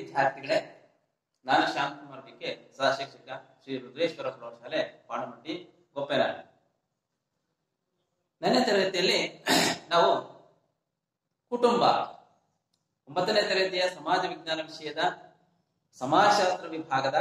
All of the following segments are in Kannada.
ವಿದ್ಯಾರ್ಥಿಗಳೇ ನಾನು ಶ್ಯಾಮ್ ಕುಮಾರ್ ಬಿಕೆ ಸಹಶಿಕ್ಷಕ ಶ್ರೀ ರುದ್ರೇಶ್ವರ ಪ್ರೌಢಶಾಲೆ ಪಾಣಮಟ್ಟಿ ಗೊಪ್ಪೆನಾಡ ನನ್ನ ತರಗತಿಯಲ್ಲಿ ನಾವು ಕುಟುಂಬ ಒಂಬತ್ತನೇ ತರಗತಿಯ ಸಮಾಜ ವಿಜ್ಞಾನ ವಿಷಯದ ಸಮಾಜಶಾಸ್ತ್ರ ವಿಭಾಗದ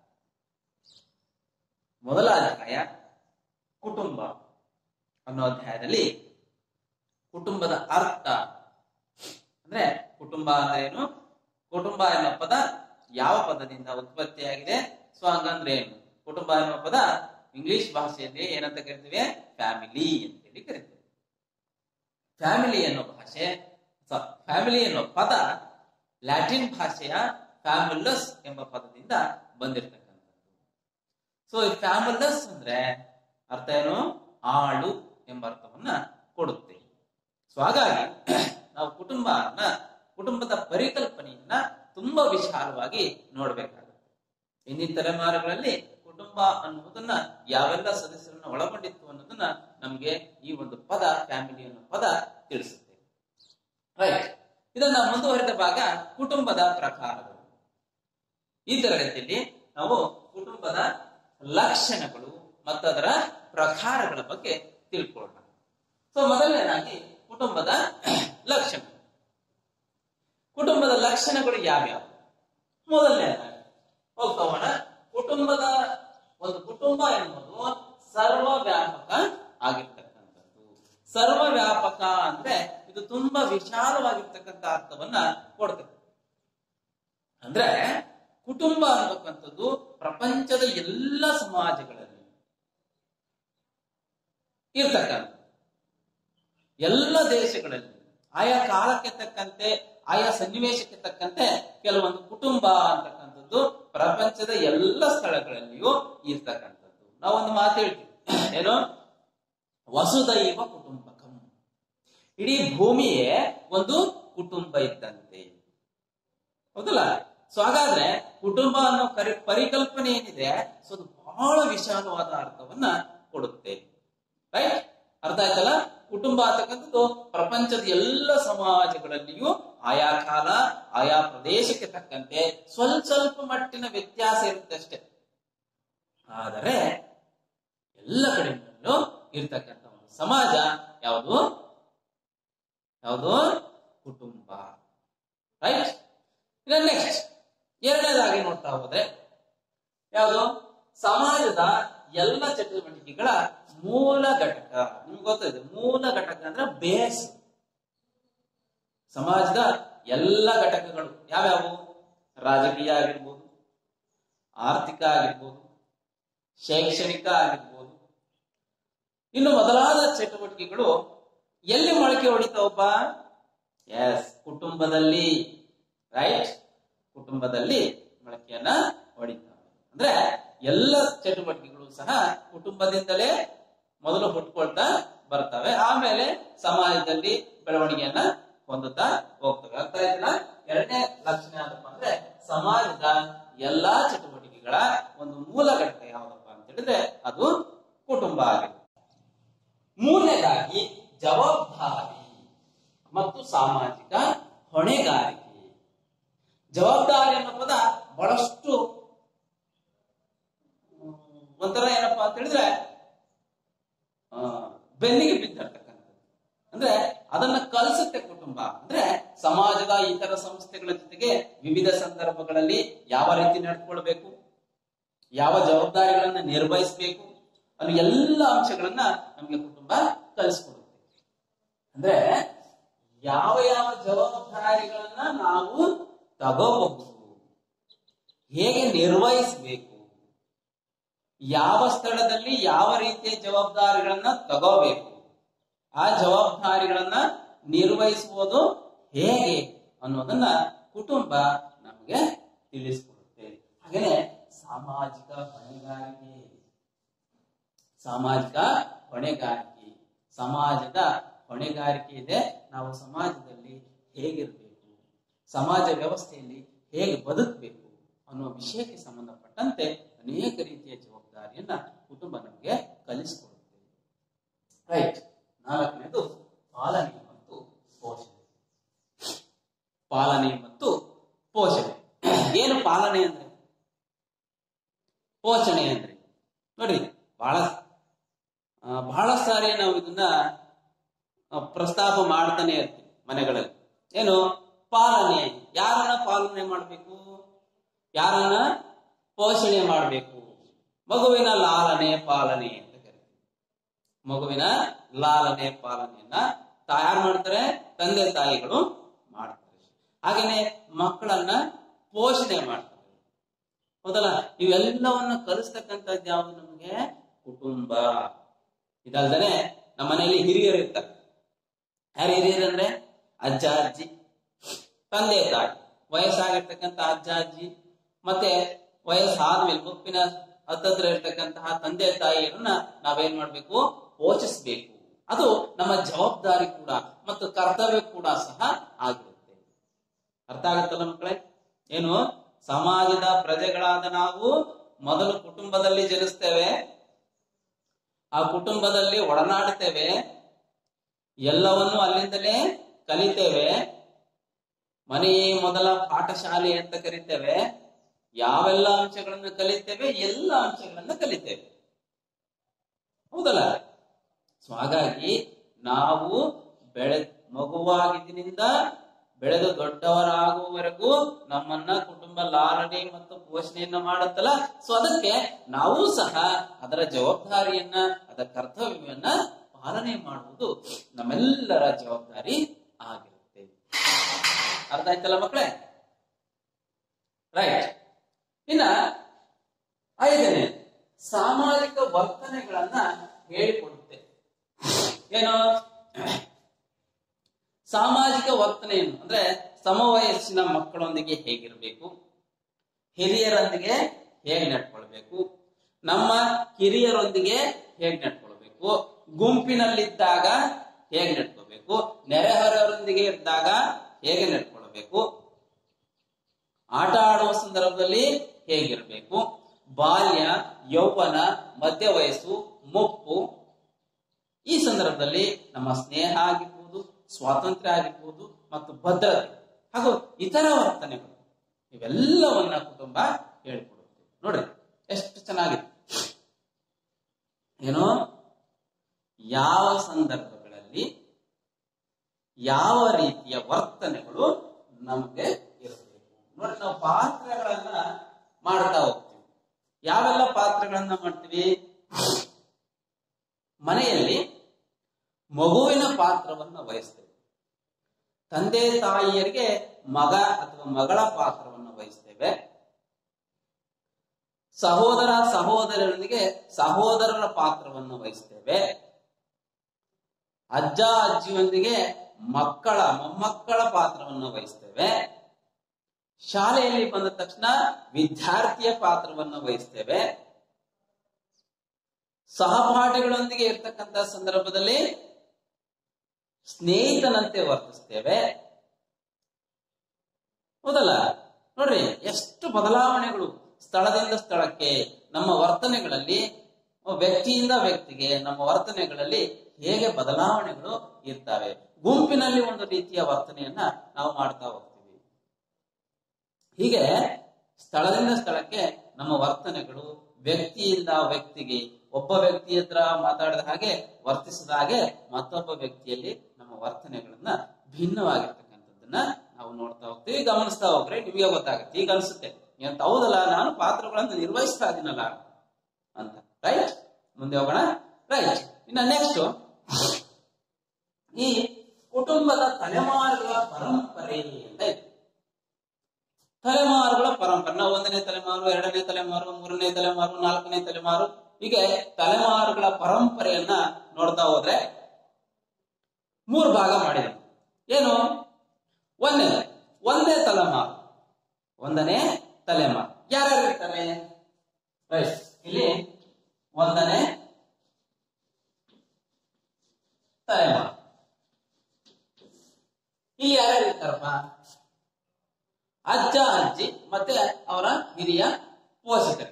ಮೊದಲ ಅಧ್ಯಾಯ ಕುಟುಂಬ ಅನ್ನೋ ಅಧ್ಯಾಯದಲ್ಲಿ ಕುಟುಂಬದ ಅರ್ಥ ಅಂದ್ರೆ ಕುಟುಂಬ ಅಂದ್ರೆ ಏನು ಕುಟುಂಬ ಎನ್ನುವ ಪದ ಯಾವ ಪದದಿಂದ ಉತ್ಪತ್ತಿಯಾಗಿದೆ ಸೊ ಹಂಗಂದ್ರೆ ಏನು ಕುಟುಂಬ ಎನ್ನುವ ಪದ ಇಂಗ್ಲಿಷ್ ಭಾಷೆಯಲ್ಲಿ ಏನಂತ ಕರಿತೀವಿ ಫ್ಯಾಮಿಲಿ ಅಂತೇಳಿ ಕರಿತೀವಿ ಫ್ಯಾಮಿಲಿ ಅನ್ನೋ ಭಾಷೆ ಫ್ಯಾಮಿಲಿ ಅನ್ನೋ ಪದ ಲ್ಯಾಟಿನ್ ಭಾಷೆಯ ಫ್ಯಾಮಿಲಸ್ ಎಂಬ ಪದದಿಂದ ಬಂದಿರತಕ್ಕಂಥದ್ದು ಸೊ ಈ ಫ್ಯಾಮಿಲಸ್ ಅಂದ್ರೆ ಅರ್ಥ ಏನು ಆಳು ಎಂಬ ಅರ್ಥವನ್ನ ಕೊಡುತ್ತೆ ಸೊ ಹಾಗಾಗಿ ನಾವು ಕುಟುಂಬನ ಕುಟುಂಬದ ಪರಿಕಲ್ಪನೆಯನ್ನ ತುಂಬಾ ವಿಶಾಲವಾಗಿ ನೋಡ್ಬೇಕಾಗುತ್ತೆ ಇಂದಿನ ತಲೆಮಾರುಗಳಲ್ಲಿ ಕುಟುಂಬ ಅನ್ನುವುದನ್ನ ಯಾವೆಲ್ಲ ಸದಸ್ಯರನ್ನ ಒಳಗೊಂಡಿತ್ತು ಅನ್ನೋದನ್ನ ನಮ್ಗೆ ಈ ಒಂದು ಪದ ಫ್ಯಾಮಿಲಿ ಅನ್ನೋ ಪದ ತಿಳಿಸುತ್ತೆ ರೈಟ್ ಇದನ್ನ ಮುಂದುವರೆದ ಭಾಗ ಕುಟುಂಬದ ಪ್ರಕಾರಗಳು ಈ ತರಗತಿಯಲ್ಲಿ ನಾವು ಕುಟುಂಬದ ಲಕ್ಷಣಗಳು ಮತ್ತು ಅದರ ಪ್ರಕಾರಗಳ ಬಗ್ಗೆ ತಿಳ್ಕೊಳ್ಳೋಣ ಸೊ ಮೊದಲನೇದಾಗಿ ಕುಟುಂಬದ ಲಕ್ಷಣ ಕುಟುಂಬದ ಲಕ್ಷಣಗಳು ಯಾವ್ಯಾವು ಮೊದಲನೇದಾಗಿ ಹೋಗ್ತೋಣ ಕುಟುಂಬದ ಒಂದು ಕುಟುಂಬ ಎನ್ನುವುದು ಸರ್ವವ್ಯಾಪಕ ಆಗಿರ್ತಕ್ಕಂಥದ್ದು ಸರ್ವವ್ಯಾಪಕ ಅಂದ್ರೆ ಇದು ತುಂಬಾ ವಿಶಾಲವಾಗಿರ್ತಕ್ಕಂಥ ಅರ್ಥವನ್ನ ಕೊಡ್ತದೆ ಅಂದ್ರೆ ಕುಟುಂಬ ಅನ್ನತಕ್ಕಂಥದ್ದು ಪ್ರಪಂಚದ ಎಲ್ಲ ಸಮಾಜಗಳಲ್ಲಿ ಇರ್ತಕ್ಕಂಥ ಎಲ್ಲ ದೇಶಗಳಲ್ಲಿ ಆಯಾ ಕಾಲಕ್ಕೆ ತಕ್ಕಂತೆ ಆಯಾ ಸನ್ನಿವೇಶಕ್ಕೆ ತಕ್ಕಂತೆ ಕೆಲವೊಂದು ಕುಟುಂಬ ಅಂತಕ್ಕಂಥದ್ದು ಪ್ರಪಂಚದ ಎಲ್ಲ ಸ್ಥಳಗಳಲ್ಲಿಯೂ ಇರ್ತಕ್ಕಂಥದ್ದು ನಾವೊಂದು ಮಾತು ಹೇಳ್ತೀವಿ ಏನು ವಸುದೈವ ಕುಟುಂಬಕಂ ಇಡೀ ಭೂಮಿಯೇ ಒಂದು ಕುಟುಂಬ ಇದ್ದಂತೆ ಹೌದಲ್ಲ ಸೊ ಹಾಗಾದ್ರೆ ಕುಟುಂಬ ಅನ್ನೋ ಕರಿ ಪರಿಕಲ್ಪನೆ ಏನಿದೆ ಸೊ ಅದು ಬಹಳ ವಿಶಾಲವಾದ ಅರ್ಥವನ್ನ ಕೊಡುತ್ತೆ ರೈಟ್ ಅರ್ಥ ಆಯ್ತಲ್ಲ ಕುಟುಂಬ ಅಂತಕ್ಕಂಥದ್ದು ಪ್ರಪಂಚದ ಎಲ್ಲ ಸಮಾಜಗಳಲ್ಲಿಯೂ ಆಯಾ ಕಾಲ ಆಯಾ ಪ್ರದೇಶಕ್ಕೆ ತಕ್ಕಂತೆ ಸ್ವಲ್ಪ ಸ್ವಲ್ಪ ಮಟ್ಟಿನ ವ್ಯತ್ಯಾಸ ಇರುತ್ತೆ ಅಷ್ಟೇ ಆದರೆ ಎಲ್ಲ ಕಡೆಗಳಲ್ಲೂ ಇರ್ತಕ್ಕಂಥ ಒಂದು ಸಮಾಜ ಯಾವುದು ಯಾವುದು ಕುಟುಂಬ ರೈಟ್ ನೆಕ್ಸ್ಟ್ ಎರಡನೇದಾಗಿ ನೋಡ್ತಾ ಹೋದ್ರೆ ಯಾವುದು ಸಮಾಜದ ಎಲ್ಲ ಚಟುವಟಿಕೆಗಳ ಮೂಲ ಘಟಕ ನಿಮ್ಗೆ ಗೊತ್ತಿದೆ ಮೂಲ ಘಟಕ ಅಂದ್ರೆ ಬೇಸ್ ಸಮಾಜದ ಎಲ್ಲ ಘಟಕಗಳು ಯಾವ್ಯಾವು ರಾಜಕೀಯ ಆಗಿರ್ಬೋದು ಆರ್ಥಿಕ ಆಗಿರ್ಬೋದು ಶೈಕ್ಷಣಿಕ ಆಗಿರ್ಬೋದು ಇನ್ನು ಮೊದಲಾದ ಚಟುವಟಿಕೆಗಳು ಎಲ್ಲಿ ಮೊಳಕೆ ಹೊಡಿತಾವಪ್ಪ ಎಸ್ ಕುಟುಂಬದಲ್ಲಿ ರೈಟ್ ಕುಟುಂಬದಲ್ಲಿ ಮೊಳಕೆಯನ್ನ ಹೊಡಿತಾವೆ ಅಂದ್ರೆ ಎಲ್ಲ ಚಟುವಟಿಕೆಗಳು ಸಹ ಕುಟುಂಬದಿಂದಲೇ ಮೊದಲು ಹುಟ್ಕೊಳ್ತಾ ಬರ್ತವೆ ಆಮೇಲೆ ಸಮಾಜದಲ್ಲಿ ಬೆಳವಣಿಗೆಯನ್ನ ಹೊಂದುತ್ತಾ ಹೋಗ್ತವೆ ಅರ್ಥ ಆಯ್ತಲ್ಲ ಎರಡನೇ ಲಕ್ಷಣ ಯಾವ್ದಪ್ಪ ಅಂದ್ರೆ ಸಮಾಜದ ಎಲ್ಲಾ ಚಟುವಟಿಕೆಗಳ ಒಂದು ಮೂಲ ಘಟಕ ಯಾವ್ದಪ್ಪ ಅಂತ ಹೇಳಿದ್ರೆ ಅದು ಕುಟುಂಬ ಆಗಿದೆ ಮೂರನೇದಾಗಿ ಜವಾಬ್ದಾರಿ ಮತ್ತು ಸಾಮಾಜಿಕ ಹೊಣೆಗಾರಿಕೆ ಜವಾಬ್ದಾರಿ ಅನ್ನೋ ಪದ ಬಹಳಷ್ಟು ಒಂಥರ ಏನಪ್ಪಾ ಅಂತ ಹೇಳಿದ್ರೆ ಆ, ಬೆನ್ನಿಗೆ ಬಿದ್ದಿರ್ತಕ್ಕಂಥದ್ದು ಅಂದ್ರೆ ಅದನ್ನ ಕಲಿಸುತ್ತೆ ಕುಟುಂಬ ಅಂದ್ರೆ ಸಮಾಜದ ಇತರ ಸಂಸ್ಥೆಗಳ ಜೊತೆಗೆ ವಿವಿಧ ಸಂದರ್ಭಗಳಲ್ಲಿ ಯಾವ ರೀತಿ ನಡ್ಕೊಳ್ಬೇಕು ಯಾವ ಜವಾಬ್ದಾರಿಗಳನ್ನ ನಿರ್ವಹಿಸಬೇಕು ಅನ್ನೋ ಎಲ್ಲ ಅಂಶಗಳನ್ನ ನಮಗೆ ಕುಟುಂಬ ಕಲಿಸ್ಕೊಡುತ್ತೆ ಅಂದ್ರೆ ಯಾವ ಯಾವ ಜವಾಬ್ದಾರಿಗಳನ್ನ ನಾವು ತಗೋಬಹುದು ಹೇಗೆ ನಿರ್ವಹಿಸಬೇಕು ಯಾವ ಸ್ಥಳದಲ್ಲಿ ಯಾವ ರೀತಿಯ ಜವಾಬ್ದಾರಿಗಳನ್ನ ತಗೋಬೇಕು ಆ ಜವಾಬ್ದಾರಿಗಳನ್ನ ನಿರ್ವಹಿಸುವುದು ಹೇಗೆ ಅನ್ನೋದನ್ನ ಕುಟುಂಬ ನಮಗೆ ತಿಳಿಸ್ಕೊಡುತ್ತೆ ಹಾಗೇನೆ ಸಾಮಾಜಿಕ ಹೊಣೆಗಾರಿಕೆ ಸಾಮಾಜಿಕ ಹೊಣೆಗಾರಿಕೆ ಸಮಾಜದ ಹೊಣೆಗಾರಿಕೆ ಇದೆ ನಾವು ಸಮಾಜದಲ್ಲಿ ಹೇಗಿರಬೇಕು ಸಮಾಜ ವ್ಯವಸ್ಥೆಯಲ್ಲಿ ಹೇಗೆ ಬದುಕಬೇಕು ಅನ್ನೋ ವಿಷಯಕ್ಕೆ ಸಂಬಂಧಪಟ್ಟಂತೆ ಅನೇಕ ರೀತಿಯ ಜವಾಬ್ದಾರಿಯನ್ನ ಕುಟುಂಬ ನಮಗೆ ಕಲಿಸಿಕೊಡುತ್ತೆ ರೈಟ್ ನಾಲ್ಕನೇದು ಪಾಲನೆ ಮತ್ತು ಪೋಷಣೆ ಪಾಲನೆ ಮತ್ತು ಪೋಷಣೆ ಪಾಲನೆ ಅಂದ್ರೆ ಪೋಷಣೆ ಅಂದ್ರೆ ನೋಡಿ ಬಹಳ ಆ, ಬಹಳ ಸಾರಿ ನಾವು ಇದನ್ನ ಆ, ಪ್ರಸ್ತಾಪ ಮಾಡ್ತಾನೆ ಇರ್ತೀವಿ ಮನೆಗಳಲ್ಲಿ ಏನು ಪಾಲನೆ ಯಾರನ್ನ ಪಾಲನೆ ಮಾಡಬೇಕು ಯಾರನ್ನ ಪೋಷಣೆ ಮಾಡಬೇಕು ಮಗುವಿನ ಲಾಲನೆ ಪಾಲನೆ ಅಂತ ಕರಿತೀವಿ ಮಗುವಿನ ಲಾಲನೆ ಪಾಲನೆಯನ್ನ ತಯಾರು ಮಾಡ್ತಾರೆ ತಂದೆ ತಾಯಿಗಳು ಮಾಡ್ತಾರೆ ಹಾಗೇನೆ ಮಕ್ಕಳನ್ನ ಪೋಷಣೆ ಮಾಡ್ತಾರೆ ಹೌದಲ್ಲ ಇವೆಲ್ಲವನ್ನ ಕಲಿಸ್ತಕ್ಕಂಥದ್ದು ಯಾವುದು ನಮಗೆ ಕುಟುಂಬ ಇದಲ್ದನೆ ನಮ್ಮ ಮನೆಯಲ್ಲಿ ಹಿರಿಯರು ಇರ್ತಾರೆ ಯಾರು ಹಿರಿಯರು ಅಂದ್ರೆ ಅಜ್ಜ ಅಜ್ಜಿ ತಂದೆ ತಾಯಿ ವಯಸ್ಸಾಗಿರ್ತಕ್ಕಂಥ ಅಜ್ಜ ಅಜ್ಜಿ ಮತ್ತೆ ವಯಸ್ಸಾದ್ಮೇಲೆ ಮುಪ್ಪಿನ ಹತ್ತತ್ರ ಇರ್ತಕ್ಕಂತಹ ತಂದೆ ತಾಯಿಯರನ್ನ ನಾವೇನ್ ಮಾಡ್ಬೇಕು ಪೋಷಿಸ್ಬೇಕು ಅದು ನಮ್ಮ ಜವಾಬ್ದಾರಿ ಕೂಡ ಮತ್ತು ಕರ್ತವ್ಯ ಕೂಡ ಸಹ ಆಗಿರುತ್ತೆ ಅರ್ಥ ಆಗುತ್ತಲ್ಲ ಮಕ್ಕಳೇ ಏನು ಸಮಾಜದ ಪ್ರಜೆಗಳಾದ ನಾವು ಮೊದಲು ಕುಟುಂಬದಲ್ಲಿ ಜನಿಸ್ತೇವೆ ಆ ಕುಟುಂಬದಲ್ಲಿ ಒಡನಾಡುತ್ತೇವೆ ಎಲ್ಲವನ್ನು ಅಲ್ಲಿಂದಲೇ ಕಲಿತೇವೆ ಮನೆಯೇ ಮೊದಲ ಪಾಠಶಾಲೆ ಅಂತ ಕರಿತೇವೆ ಯಾವೆಲ್ಲ ಅಂಶಗಳನ್ನು ಕಲಿತೇವೆ ಎಲ್ಲ ಅಂಶಗಳನ್ನು ಕಲಿತೇವೆ ಹೌದಲ್ಲ ಸೊ ಹಾಗಾಗಿ ನಾವು ಬೆಳೆ ಮಗುವಾಗಿದ್ದಿನಿಂದ ಬೆಳೆದು ದೊಡ್ಡವರಾಗುವವರೆಗೂ ನಮ್ಮನ್ನ ಕುಟುಂಬ ಲಾಲನೆ ಮತ್ತು ಪೋಷಣೆಯನ್ನ ಮಾಡುತ್ತಲ್ಲ ಸೊ ಅದಕ್ಕೆ ನಾವು ಸಹ ಅದರ ಜವಾಬ್ದಾರಿಯನ್ನ ಅದರ ಕರ್ತವ್ಯವನ್ನ ಪಾಲನೆ ಮಾಡುವುದು ನಮ್ಮೆಲ್ಲರ ಜವಾಬ್ದಾರಿ ಆಗಿರುತ್ತೆ ಅರ್ಥ ಆಯ್ತಲ್ಲ ಮಕ್ಕಳೇ ರೈಟ್ ಇನ್ನ ಐದನೇ ಸಾಮಾಜಿಕ ವರ್ತನೆಗಳನ್ನ ಹೇಳಿಕೊಡುತ್ತೆ ಏನು ಸಾಮಾಜಿಕ ವರ್ತನೆಯನ್ನು ಅಂದ್ರೆ ಸಮವಯಸ್ಸಿನ ಮಕ್ಕಳೊಂದಿಗೆ ಹೇಗಿರಬೇಕು ಹಿರಿಯರೊಂದಿಗೆ ಹೇಗೆ ನಡ್ಕೊಳ್ಬೇಕು ನಮ್ಮ ಹಿರಿಯರೊಂದಿಗೆ ಹೇಗೆ ನಡ್ಕೊಳ್ಬೇಕು ಗುಂಪಿನಲ್ಲಿದ್ದಾಗ ಹೇಗೆ ನಡ್ಕೋಬೇಕು ನೆರೆಹೊರೆಯವರೊಂದಿಗೆ ಇದ್ದಾಗ ಹೇಗೆ ನಡ್ಕೊಳ್ಬೇಕು ಆಟ ಆಡುವ ಸಂದರ್ಭದಲ್ಲಿ ಹೇಗಿರಬೇಕು ಬಾಲ್ಯ ಯೌವನ ಮಧ್ಯ ವಯಸ್ಸು ಮುಪ್ಪು ಈ ಸಂದರ್ಭದಲ್ಲಿ ನಮ್ಮ ಸ್ನೇಹ ಆಗಿರ್ಬೋದು ಸ್ವಾತಂತ್ರ್ಯ ಆಗಿರ್ಬೋದು ಮತ್ತು ಭದ್ರತೆ ಹಾಗೂ ಇತರ ವರ್ತನೆಗಳು ಇವೆಲ್ಲವನ್ನ ಕುಟುಂಬ ಹೇಳಿಕೊಡುತ್ತೆ ನೋಡ್ರಿ ಎಷ್ಟು ಚೆನ್ನಾಗಿದೆ ಏನೋ ಯಾವ ಸಂದರ್ಭಗಳಲ್ಲಿ ಯಾವ ರೀತಿಯ ವರ್ತನೆಗಳು ನಮಗೆ ಇರಬೇಕು ನೋಡಿ ನಾವು ಪಾತ್ರಗಳನ್ನ ಮಾಡ್ತಾ ಹೋಗ್ತೀವಿ ಯಾವೆಲ್ಲ ಪಾತ್ರಗಳನ್ನ ಮಾಡ್ತೀವಿ ಮನೆಯಲ್ಲಿ ಮಗುವಿನ ಪಾತ್ರವನ್ನ ವಹಿಸ್ತೇವೆ ತಂದೆ ತಾಯಿಯರಿಗೆ ಮಗ ಅಥವಾ ಮಗಳ ಪಾತ್ರವನ್ನು ವಹಿಸ್ತೇವೆ ಸಹೋದರ ಸಹೋದರರೊಂದಿಗೆ ಸಹೋದರರ ಪಾತ್ರವನ್ನು ವಹಿಸ್ತೇವೆ ಅಜ್ಜ ಅಜ್ಜಿಯೊಂದಿಗೆ ಮಕ್ಕಳ ಮೊಮ್ಮಕ್ಕಳ ಪಾತ್ರವನ್ನು ವಹಿಸ್ತೇವೆ ಶಾಲೆಯಲ್ಲಿ ಬಂದ ತಕ್ಷಣ ವಿದ್ಯಾರ್ಥಿಯ ಪಾತ್ರವನ್ನು ವಹಿಸ್ತೇವೆ ಸಹಪಾಠಿಗಳೊಂದಿಗೆ ಇರ್ತಕ್ಕಂಥ ಸಂದರ್ಭದಲ್ಲಿ ಸ್ನೇಹಿತನಂತೆ ವರ್ತಿಸ್ತೇವೆ ಹೌದಲ್ಲ ನೋಡ್ರಿ ಎಷ್ಟು ಬದಲಾವಣೆಗಳು ಸ್ಥಳದಿಂದ ಸ್ಥಳಕ್ಕೆ ನಮ್ಮ ವರ್ತನೆಗಳಲ್ಲಿ ವ್ಯಕ್ತಿಯಿಂದ ವ್ಯಕ್ತಿಗೆ ನಮ್ಮ ವರ್ತನೆಗಳಲ್ಲಿ ಹೇಗೆ ಬದಲಾವಣೆಗಳು ಇರ್ತವೆ ಗುಂಪಿನಲ್ಲಿ ಒಂದು ರೀತಿಯ ವರ್ತನೆಯನ್ನ ನಾವು ಮಾಡ್ತಾ ಹೋಗ್ತೀವಿ ಹೀಗೆ ಸ್ಥಳದಿಂದ ಸ್ಥಳಕ್ಕೆ ನಮ್ಮ ವರ್ತನೆಗಳು ವ್ಯಕ್ತಿಯಿಂದ ವ್ಯಕ್ತಿಗೆ ಒಬ್ಬ ವ್ಯಕ್ತಿ ಹತ್ರ ಮಾತಾಡಿದ ಹಾಗೆ ವರ್ತಿಸಿದ ಹಾಗೆ ಮತ್ತೊಬ್ಬ ವ್ಯಕ್ತಿಯಲ್ಲಿ ನಮ್ಮ ವರ್ತನೆಗಳನ್ನ ಭಿನ್ನವಾಗಿರ್ತಕ್ಕಂಥದ್ದನ್ನ ನಾವು ನೋಡ್ತಾ ಹೋಗ್ತೀವಿ ಗಮನಿಸ್ತಾ ಹೋಗ್ರೆ ನಿಮಗೆ ಗೊತ್ತಾಗುತ್ತೆ ಈಗ ಅನ್ಸುತ್ತೆ ಅಂತ ಹೌದಲ್ಲ ನಾನು ಪಾತ್ರಗಳನ್ನು ನಿರ್ವಹಿಸ್ತಾ ಇದೀನಲ್ಲ ಅಂತ ರೈಟ್ ಮುಂದೆ ಹೋಗೋಣ ರೈಟ್ ಇನ್ನ ನೆಕ್ಸ್ಟ್ ಈ ಕುಟುಂಬದ ತಲೆಮಾರುಗಳ ಪರಂಪರೆ ಅಂತ ಇದೆ ತಲೆಮಾರುಗಳ ಪರಂಪರೆ ನಾವು ಒಂದನೇ ತಲೆಮಾರು ಎರಡನೇ ತಲೆಮಾರು ಮೂರನೇ ತಲೆಮಾರು ನಾಲ್ಕನೇ ತಲೆಮಾರು ಹೀಗೆ ತಲೆಮಾರುಗಳ ಪರಂಪರೆಯನ್ನ ನೋಡ್ತಾ ಹೋದ್ರೆ ಮೂರು ಭಾಗ ಮಾಡಿದೆ ಏನು ಒಂದನೇ ಒಂದೇ ತಲೆಮಾರು ಒಂದನೇ ತಲೆಮಾರು ಯಾರ್ಯಾರು ಇರ್ತಾರೆ ರೈಟ್ ಇಲ್ಲಿ ಒಂದನೇ ತಲೆಮಾರು ಇಲ್ಲಿ ಯಾರ್ಯಾರು ಇರ್ತಾರಪ್ಪ ಅಜ್ಜ ಅಜ್ಜಿ ಮತ್ತೆ ಅವರ ಹಿರಿಯ ಪೋಷಕರು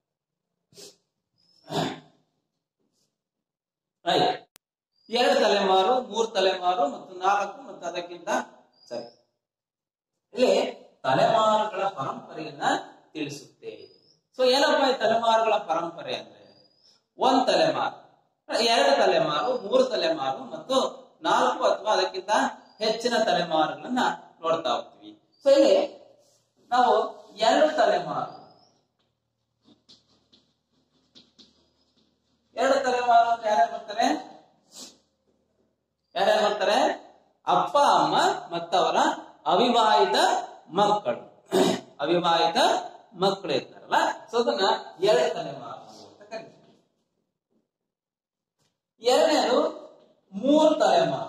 ರೈಟ್ ಎರಡು ತಲೆಮಾರು ಮೂರು ತಲೆಮಾರು ಮತ್ತು ನಾಲ್ಕು ಮತ್ತು ಅದಕ್ಕಿಂತ ಸರಿ ಇಲ್ಲಿ ತಲೆಮಾರುಗಳ ಪರಂಪರೆಯನ್ನ ತಿಳಿಸುತ್ತೆ ಸೊ ಏನಪ್ಪ ಈ ತಲೆಮಾರುಗಳ ಪರಂಪರೆ ಅಂದ್ರೆ ಒಂದ್ ತಲೆಮಾರು ಎರಡು ತಲೆಮಾರು ಮೂರು ತಲೆಮಾರು ಮತ್ತು ನಾಲ್ಕು ಅಥವಾ ಅದಕ್ಕಿಂತ ಹೆಚ್ಚಿನ ತಲೆಮಾರುಗಳನ್ನ ನೋಡ್ತಾ ಹೋಗ್ತೀವಿ ಸೊ ಇಲ್ಲಿ ನಾವು ಎರಡು ತಲೆಮಾರು ಎರಡು ತಲೆಮಾರು ಅಂತ ಯಾರ್ಯಾರು ಬರ್ತಾರೆ ಯಾರ್ಯಾರು ಬರ್ತಾರೆ ಅಪ್ಪ ಅಮ್ಮ ಮತ್ತವರ ಅವಿವಾಹಿತ ಮಕ್ಕಳು ಅವಿವಾಹಿತ ಮಕ್ಕಳು ಇರ್ತಾರಲ್ಲ ಸೊ ಅದನ್ನ ಎರಡು ತಲೆಮಾರು ಅಂತ ಕರಿತೀವಿ ಎರಡನೇದು ಮೂರು ತಲೆಮಾರು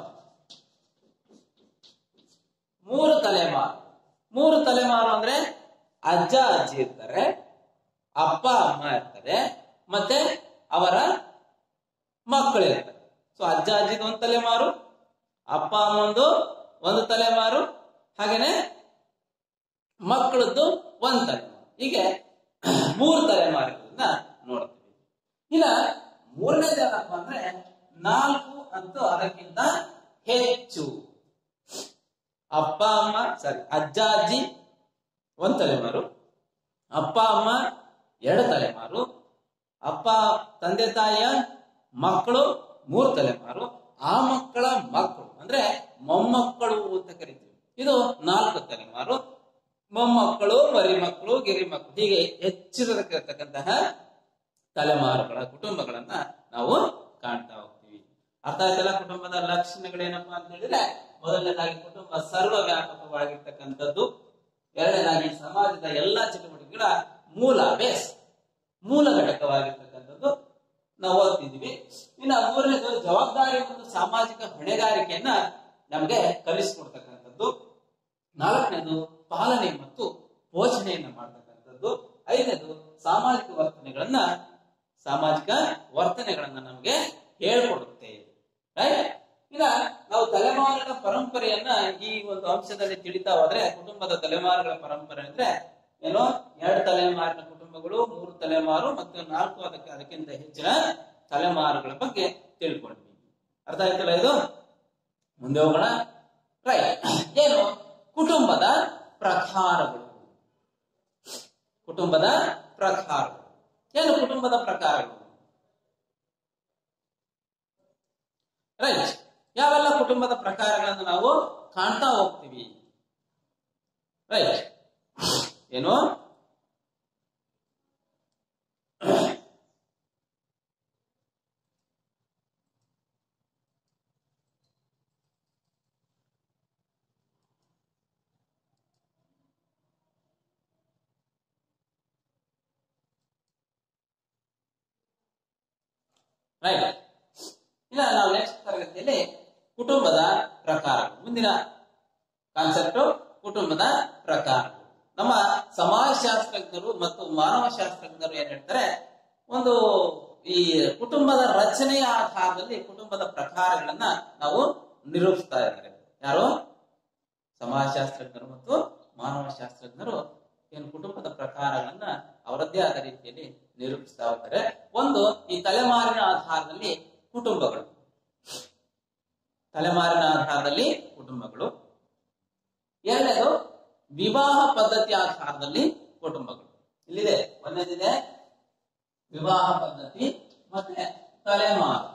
ಮೂರು ತಲೆಮಾರು ಮೂರು ತಲೆಮಾರು ಅಂದ್ರೆ ಅಜ್ಜ ಅಜ್ಜಿ ಇರ್ತಾರೆ ಅಪ್ಪ ಅಮ್ಮ ಇರ್ತಾರೆ ಮತ್ತೆ ಅವರ ಮಕ್ಕಳು ಇರ್ತಾರೆ ಸೊ ಅಜ್ಜ ಅಜ್ಜಿದ ಒಂದು ತಲೆಮಾರು ಅಪ್ಪ ಅಮ್ಮಂದು ಒಂದು ತಲೆಮಾರು ಹಾಗೇನೆ ಮಕ್ಕಳದ್ದು ಒಂದು ತಲೆಮಾರು ಹೀಗೆ ಮೂರು ತಲೆಮಾರುಗಳನ್ನ ನೋಡ್ತೀವಿ ಇನ್ನ ಮೂರನೇದು ಏನಪ್ಪ ಅಂದ್ರೆ ನಾಲ್ಕು ಮತ್ತು ಅದಕ್ಕಿಂತ ಹೆಚ್ಚು ಅಪ್ಪ ಅಮ್ಮ ಸಾರಿ ಅಜ್ಜ ಅಜ್ಜಿ ಒಂದ್ ತಲೆಮಾರು ಅಪ್ಪ ಅಮ್ಮ ಎರಡು ತಲೆಮಾರು ಅಪ್ಪ ತಂದೆ ತಾಯಿಯ ಮಕ್ಕಳು ಮೂರು ತಲೆಮಾರು ಆ ಮಕ್ಕಳ ಮಕ್ಕಳು ಅಂದ್ರೆ ಮೊಮ್ಮಕ್ಕಳು ಅಂತ ಕರಿತೀವಿ ಇದು ನಾಲ್ಕು ತಲೆಮಾರು ಮೊಮ್ಮಕ್ಕಳು ಮರಿ ಮಕ್ಕಳು ಗಿರಿ ಮಕ್ಕಳು ಹೀಗೆ ಹೆಚ್ಚಿರತಕ್ಕಂತಹ ತಲೆಮಾರುಗಳ ಕುಟುಂಬಗಳನ್ನ ನಾವು ಕಾಣ್ತಾ ಹೋಗ್ತೀವಿ ಅರ್ಥ ಆಯ್ತಲ್ಲ ಕುಟುಂಬದ ಲಕ್ಷಣಗಳೇನಪ್ಪಾ ಅಂತ ಹೇಳಿದ್ರೆ ಮೊದಲನೇದಾಗಿ ಕುಟುಂಬ ಸರ್ವ ವ್ಯಾಪಕವಾಗಿರ್ತಕ್ಕಂಥದ್ದು ಎರಡನೇದಾಗಿ ಸಮಾಜದ ಎಲ್ಲಾ ಚಟುವಟಿಕೆಗಳ ಮೂಲ ಬೇಸ್ ಮೂಲ ಘಟಕವಾಗಿರ್ತಕ್ಕಂಥದ್ದು ನಾವು ಓದ್ತಿದ್ವಿ ಇನ್ನ ಮೂರನೇದು ಜವಾಬ್ದಾರಿ ಮತ್ತು ಸಾಮಾಜಿಕ ಹೊಣೆಗಾರಿಕೆಯನ್ನ ನಮಗೆ ಕಲಿಸ್ಕೊಡ್ತಕ್ಕಂಥದ್ದು ನಾಲ್ಕನೇದು ಪಾಲನೆ ಮತ್ತು ಪೋಷಣೆಯನ್ನ ಮಾಡ್ತಕ್ಕಂಥದ್ದು ಐದನೇದು ಸಾಮಾಜಿಕ ವರ್ತನೆಗಳನ್ನ ಸಾಮಾಜಿಕ ವರ್ತನೆಗಳನ್ನ ನಮಗೆ ಹೇಳ್ಕೊಡುತ್ತೆ ರೈಟ್ ಇನ್ನ ನಾವು ತಲೆಮಾರಿನ ಪರಂಪರೆಯನ್ನ ಈ ಒಂದು ಅಂಶದಲ್ಲಿ ತಿಳಿತಾ ಹೋದ್ರೆ ಕುಟುಂಬದ ತಲೆಮಾರುಗಳ ಪರಂಪರೆ ಅಂದ್ರೆ ಏನೋ ಎರಡು ತಲೆಮಾರಿನ ಕುಟುಂಬಗಳು ಮೂರು ತಲೆಮಾರು ಮತ್ತು ನಾಲ್ಕು ಅದಕ್ಕೆ ಅದಕ್ಕಿಂತ ಹೆಚ್ಚಿನ ತಲೆಮಾರುಗಳ ಬಗ್ಗೆ ತಿಳ್ಕೊಂಡ್ವಿ ಅರ್ಥ ಆಯ್ತಲ್ಲ ಇದು ಮುಂದೆ ಹೋಗೋಣ ರೈಟ್ ಏನು ಕುಟುಂಬದ ಪ್ರಕಾರಗಳು ಕುಟುಂಬದ ಪ್ರಕಾರಗಳು ಏನು ಕುಟುಂಬದ ಪ್ರಕಾರಗಳು ರೈಟ್ ಯಾವೆಲ್ಲ ಕುಟುಂಬದ ಪ್ರಕಾರಗಳನ್ನು ನಾವು ಕಾಣ್ತಾ ಹೋಗ್ತೀವಿ ರೈಟ್ ಏನು ರೈಟ್ ಇನ್ನ ನಾವು ನೆಕ್ಸ್ಟ್ ತರಗತಿಯಲ್ಲಿ ಕುಟುಂಬದ ಪ್ರಕಾರಗಳು ಮುಂದಿನ ಕಾನ್ಸೆಪ್ಟ್ ಕುಟುಂಬದ ಪ್ರಕಾರಗಳು ನಮ್ಮ ಸಮಾಜಶಾಸ್ತ್ರಜ್ಞರು ಮತ್ತು ಮಾನವ ಶಾಸ್ತ್ರಜ್ಞರು ಏನ್ ಹೇಳ್ತಾರೆ ಒಂದು ಈ ಕುಟುಂಬದ ರಚನೆಯ ಆಧಾರದಲ್ಲಿ ಕುಟುಂಬದ ಪ್ರಕಾರಗಳನ್ನ ನಾವು ನಿರೂಪಿಸ್ತಾ ಇದ್ದಾರೆ ಯಾರು ಸಮಾಜಶಾಸ್ತ್ರಜ್ಞರು ಮತ್ತು ಮಾನವ ಶಾಸ್ತ್ರಜ್ಞರು ಏನು ಕುಟುಂಬದ ಪ್ರಕಾರಗಳನ್ನ ಅವರದ್ದೇ ಆದ ರೀತಿಯಲ್ಲಿ ನಿರೂಪಿಸ್ತಾ ಹೋಗ್ತಾರೆ ಒಂದು ಈ ತಲೆಮಾರಿನ ಆಧಾರದಲ್ಲಿ ಕುಟುಂಬಗಳು ತಲೆಮಾರಿನ ಆಧಾರದಲ್ಲಿ ಕುಟುಂಬಗಳು ಎರಡನೇದು ವಿವಾಹ ಪದ್ಧತಿ ಆಧಾರದಲ್ಲಿ ಕುಟುಂಬಗಳು ಇಲ್ಲಿದೆ ಒಂದನೇದಿದೆ ವಿವಾಹ ಪದ್ಧತಿ ಮತ್ತೆ ತಲೆಮಾರು